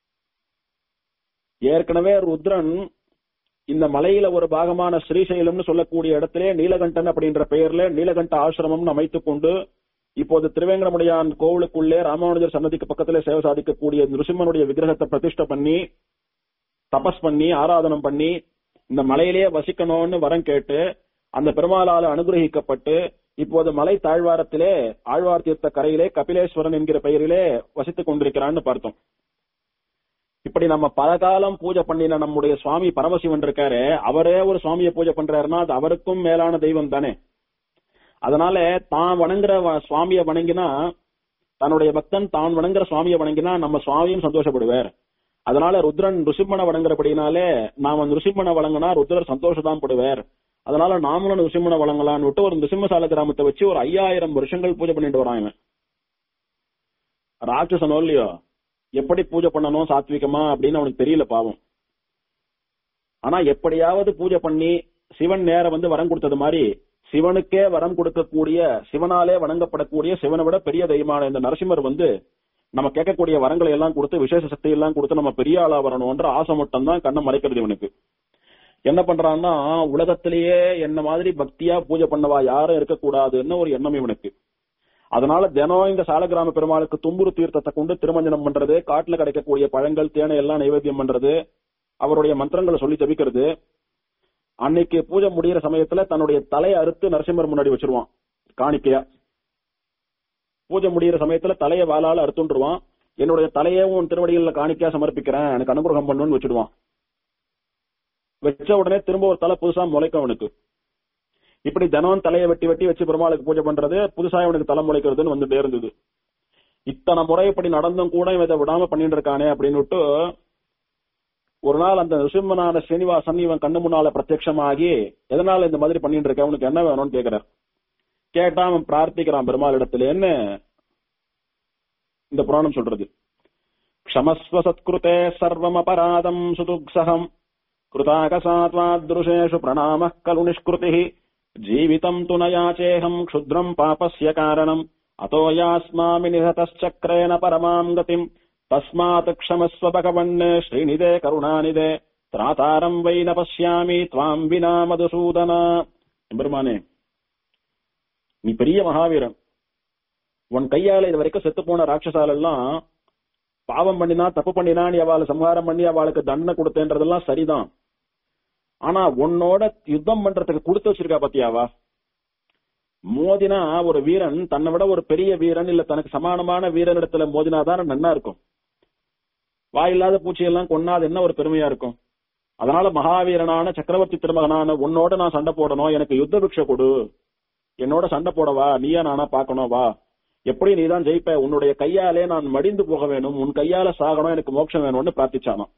ஏற்கனவே ருத்ரன் இந்த மலையில ஒரு பாகமான ஸ்ரீசைலம்னு சொல்லக்கூடிய இடத்திலே நீலகண்டன் அப்படின்ற பெயர்ல நீலகண்ட ஆசிரமம் அமைத்துக் கொண்டு இப்போது திருவேங்கடமுடையான் கோவிலுக்குள்ளே ராமானுஜர் சன்னதிக்கு பக்கத்திலே சேவை சாதிக்கக்கூடிய நிருசிம்மனுடைய விக்கிரகத்தை பிரதிஷ்டை பண்ணி தபஸ் பண்ணி ஆராதனம் பண்ணி இந்த மலையிலேயே வசிக்கணும்னு வரம் கேட்டு அந்த பெருமாளால அனுகிரகிக்கப்பட்டு இப்போது மலை தாழ்வாரத்திலே ஆழ்வார் தீர்த்த கரையிலே கபிலேஸ்வரன் என்கிற பெயரிலே வசித்துக் கொண்டிருக்கிறான்னு பார்த்தோம் இப்படி நம்ம பல காலம் பூஜை பண்ணின நம்முடைய சுவாமி பரமசிவன் இருக்காரு அவரே ஒரு சுவாமியை பூஜை பண்றாருன்னா அது அவருக்கும் மேலான தெய்வம் தானே அதனால தான் வணங்குற வ- சுவாமியை வணங்கினா தன்னுடைய பக்தன் தான் வணங்குற சுவாமியை வணங்கினா நம்ம சுவாமியும் சந்தோஷப்படுவார் அதனால ருத்ரன் ருசிம்மனை வணங்குறபடினாலே நாம ருசிம்மனை வழங்கினா ருத்ரர் சந்தோஷம் படுவார் அதனால நாமளும் ருசிம்மனை வழங்கலாம்னு விட்டு ஒரு நிருசிம்மசால கிராமத்தை வச்சு ஒரு ஐயாயிரம் வருஷங்கள் பூஜை பண்ணிட்டு வரான் இவன் ராட்சசனோ இல்லையோ எப்படி பூஜை பண்ணணும் சாத்விகமா அப்படின்னு அவனுக்கு தெரியல பாவம் ஆனா எப்படியாவது பூஜை பண்ணி சிவன் நேரம் வந்து வரம் கொடுத்தது மாதிரி சிவனுக்கே வரம் கொடுக்கக்கூடிய சிவனாலே வணங்கப்படக்கூடிய சிவனை விட பெரிய தெய்வமான இந்த நரசிம்மர் வந்து நம்ம கேட்கக்கூடிய வரங்களை எல்லாம் கொடுத்து விசேஷ சக்தி எல்லாம் கொடுத்து நம்ம பெரிய ஆளா வரணும்ன்ற ஆசை மட்டும் தான் கண்ணை மறைக்கிறது இவனுக்கு என்ன பண்றான்னா உலகத்திலேயே என்ன மாதிரி பக்தியா பூஜை பண்ணவா யாரும் இருக்கக்கூடாதுன்னு ஒரு எண்ணம் இவனுக்கு அதனால தினம் இந்த சாலகிராம பெருமாளுக்கு தும்புரு தீர்த்தத்தை கொண்டு திருமஞ்சனம் பண்றது காட்டுல கிடைக்கக்கூடிய பழங்கள் தேனை எல்லாம் நைவேத்தியம் பண்றது அவருடைய மந்திரங்களை சொல்லி ஜபிக்கிறது அன்னைக்கு பூஜை முடியிற சமயத்துல தன்னுடைய தலையை அறுத்து நரசிம்மர் முன்னாடி வச்சிருவான் காணிக்கையா பூஜை முடியிற சமயத்துல தலையை வாளால அறுத்துண்டுருவான் என்னுடைய தலையே உன் திருவடிகளில் காணிக்கையா சமர்ப்பிக்கிறேன் எனக்கு அனுகிரகம் பண்ணுன்னு வச்சிடுவான் வச்ச உடனே திரும்ப ஒரு தலை புதுசா முளைக்கும் அவனுக்கு இப்படி தினம் தலையை வெட்டி வெட்டி வச்சு பெருமாளுக்கு பூஜை பண்றது புதுசா இவனுக்கு தலை முளைக்கிறதுன்னு வந்துட்டே இருந்தது இத்தனை முறை இப்படி நடந்தும் கூட இவன் இதை விடாம பண்ணிட்டு இருக்கானே அப்படின்னு விட்டு ஒரு நாள் அந்த ரிசிம்மனான ஸ்ரீனிவாசன் இவன் கண்ணு முன்னால பிரத்யட்சமாகி எதனால இந்த மாதிரி பண்ணிட்டு இருக்க உனக்கு என்ன வேணும்னு கேக்குறார் கேட்டா அவன் பிரார்த்திக்கிறான் பெருமாள் இடத்துலன்னு இந்த புராணம் சொல்றது க்ஷமஸ்வ சத்கிருதே சர்வம் அபராதம் சுதுக்ஸகம் कृताकसात्वादृशेषु प्रणामः खलु निष्कृतिः जीवितम् तु न याचेऽहम् क्षुद्रम् पापस्य कारणम् अतो यास्मामि निहतश्चक्रेण परमाम् गतिम् तस्मात् क्षमस्व भगवन् श्रीनिधे करुणानिधे त्रातारम् वै न पश्यामि त्वाम् विना मधुसूदन பெருமானே நீ பெரிய மகாவீரன் உன் கையால இது வரைக்கும் செத்து போன ராட்சசால எல்லாம் பாவம் பண்ணினா தப்பு பண்ணினா நீ அவளை சம்ஹாரம் பண்ணி அவளுக்கு தண்டனை கொடுத்தேன்றதெல்லாம் சரிதான் ஆனா உன்னோட யுத்தம் பண்றதுக்கு கொடுத்து வச்சிருக்கா பாத்தியாவா மோதினா ஒரு வீரன் தன்னை விட ஒரு பெரிய வீரன் இல்ல தனக்கு சமானமான வீரன் இடத்துல மோதினாதான் நன்னா இருக்கும் வாயில்லாத பூச்சியெல்லாம் கொன்னாது என்ன ஒரு பெருமையா இருக்கும் அதனால மகாவீரனான சக்கரவர்த்தி திருமகனான உன்னோட நான் சண்டை போடணும் எனக்கு யுத்த பிக்ஷை கொடு என்னோட சண்டை போடவா நீயா நானா பாக்கணும் வா எப்படி நீதான் ஜெயிப்ப உன்னுடைய கையாலே நான் மடிந்து போக வேணும் உன் கையால சாகணும் எனக்கு மோட்சம் வேணும்னு பிரார்த்திச்சானாம்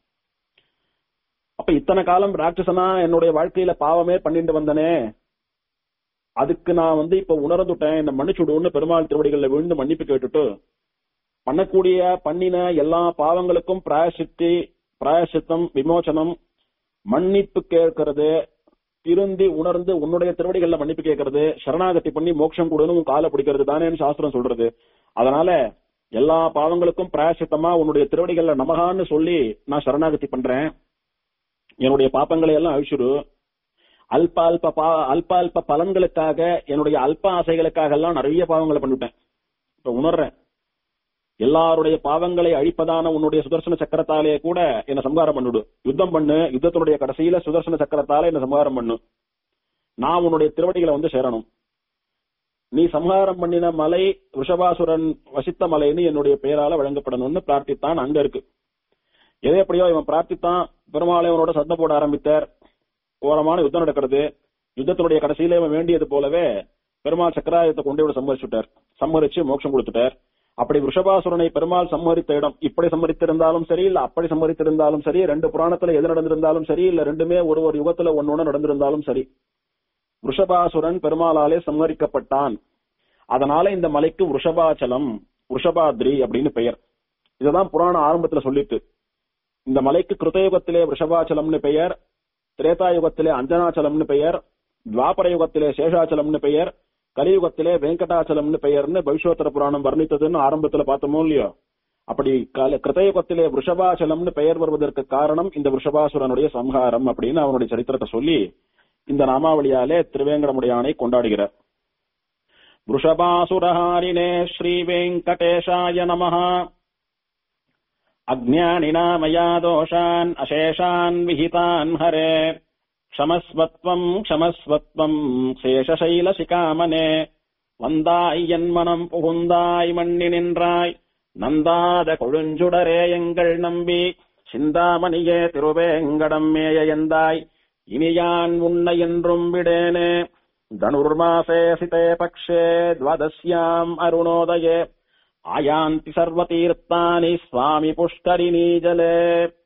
அப்ப இத்தனை காலம் ராட்சசனா என்னுடைய வாழ்க்கையில பாவமே பண்ணிட்டு வந்தனே அதுக்கு நான் வந்து இப்ப உணர்ந்துட்டேன் என்ன மன்னிச்சுடுன்னு பெருமாள் திருவடிகள்ல விழுந்து மன்னிப்பு கேட்டுட்டு பண்ணக்கூடிய பண்ணின எல்லா பாவங்களுக்கும் பிராயசித்தி பிராயசித்தம் விமோசனம் மன்னிப்பு கேட்கறது திருந்தி உணர்ந்து உன்னுடைய திருவடிகள்ல மன்னிப்பு கேட்கறது சரணாகதி பண்ணி மோட்சம் கொடுன்னு உன் காலை பிடிக்கிறது தானேன்னு சாஸ்திரம் சொல்றது அதனால எல்லா பாவங்களுக்கும் பிராயசித்தமா உன்னுடைய திருவடிகள்ல நமகான்னு சொல்லி நான் சரணாகதி பண்றேன் என்னுடைய பாப்பங்களை எல்லாம் அழிச்சுடு அல்ப அல்ப பா அல்ப அல்ப பலன்களுக்காக என்னுடைய அல்ப ஆசைகளுக்காக எல்லாம் நிறைய பாவங்களை பண்ணிவிட்டேன் இப்ப உணர்றேன் எல்லாருடைய பாவங்களை அழிப்பதான உன்னுடைய சுதர்சன சக்கரத்தாலே கூட என்ன சம்ஹாரம் பண்ணிடு யுத்தம் பண்ணு யுத்தத்தினுடைய கடைசியில சுதர்சன சக்கரத்தாலே என்ன சம்ஹாரம் பண்ணு நான் உன்னுடைய திருவடிகளை வந்து சேரணும் நீ சம்ஹாரம் பண்ணின மலை ரிஷபாசுரன் வசித்த மலைன்னு என்னுடைய பெயரால வழங்கப்படணும்னு பிரார்த்தித்தான் அங்க இருக்கு எது எப்படியோ இவன் பிரார்த்தித்தான் பெருமாளை அவனோட சத்தம் போட ஆரம்பித்தார் கோரமான யுத்தம் நடக்கிறது யுத்தத்தினுடைய கடைசியில இவன் வேண்டியது போலவே பெருமாள் சக்கராயுதத்தை கொண்டு விட சம்மரிச்சுட்டார் சம்மரிச்சு மோட்சம் கொடுத்துட்டார் அப்படி ரிஷபாசுரனை பெருமாள் சம்மரித்த இடம் இப்படி சம்மரித்திருந்தாலும் சரி இல்ல அப்படி சம்மரித்திருந்தாலும் சரி ரெண்டு புராணத்துல எது நடந்திருந்தாலும் சரி இல்ல ரெண்டுமே ஒரு ஒரு யுகத்துல ஒன்னொன்னு நடந்திருந்தாலும் சரி ரிஷபாசுரன் பெருமாளாலே சம்மரிக்கப்பட்டான் அதனால இந்த மலைக்கு ரிஷபாச்சலம் ரிஷபாத்ரி அப்படின்னு பெயர் இதுதான் புராண ஆரம்பத்துல சொல்லிட்டு இந்த மலைக்கு கிருதயுகத்திலே ரிஷபாச்சலம்னு பெயர் திரேதாயுகத்திலே அஞ்சனாச்சலம்னு பெயர் துவாபர யுகத்திலே சேஷாச்சலம்னு பெயர் கலியுகத்திலே வெங்கடாச்சலம்னு பெயர்னு பவிஷ்யோத்தர புராணம் வர்ணித்ததுன்னு ஆரம்பத்துல பார்த்தோமோ இல்லையோ அப்படி கல- கிருதயுகத்திலே ரிஷபாச்சலம்னு பெயர் வருவதற்கு காரணம் இந்த ரிஷபாசுரனுடைய சம்ஹாரம் அப்படின்னு அவனுடைய சரித்திரத்தை சொல்லி இந்த நாமாவளியாலே திருவேங்கடமுடையானை கொண்டாடுகிறார் वृषभासुरहारिणे श्रीवेङ्कटेशाय नमः अज्ञानिना मया दोषान् अशेषान् विहितान् हरे क्षमस्वत्वम् क्षमस्वत्वम् शेषशैलशिकामने வந்தாய் என் மனம் புகுந்தாய் மண்ணி நின்றாய் நந்தாத கொழுஞ்சுடரே எங்கள் நம்பி சிந்தாமணியே திருவேங்கடம் மேய எந்தாய் இனியான் உன்னை என்றும் விடேனே धनुर्मासे सिते पक्षे द्वादश्याम् अरुणोदये आयान्ति सर्वतीर्थानि स्वामि पुष्करिणी जले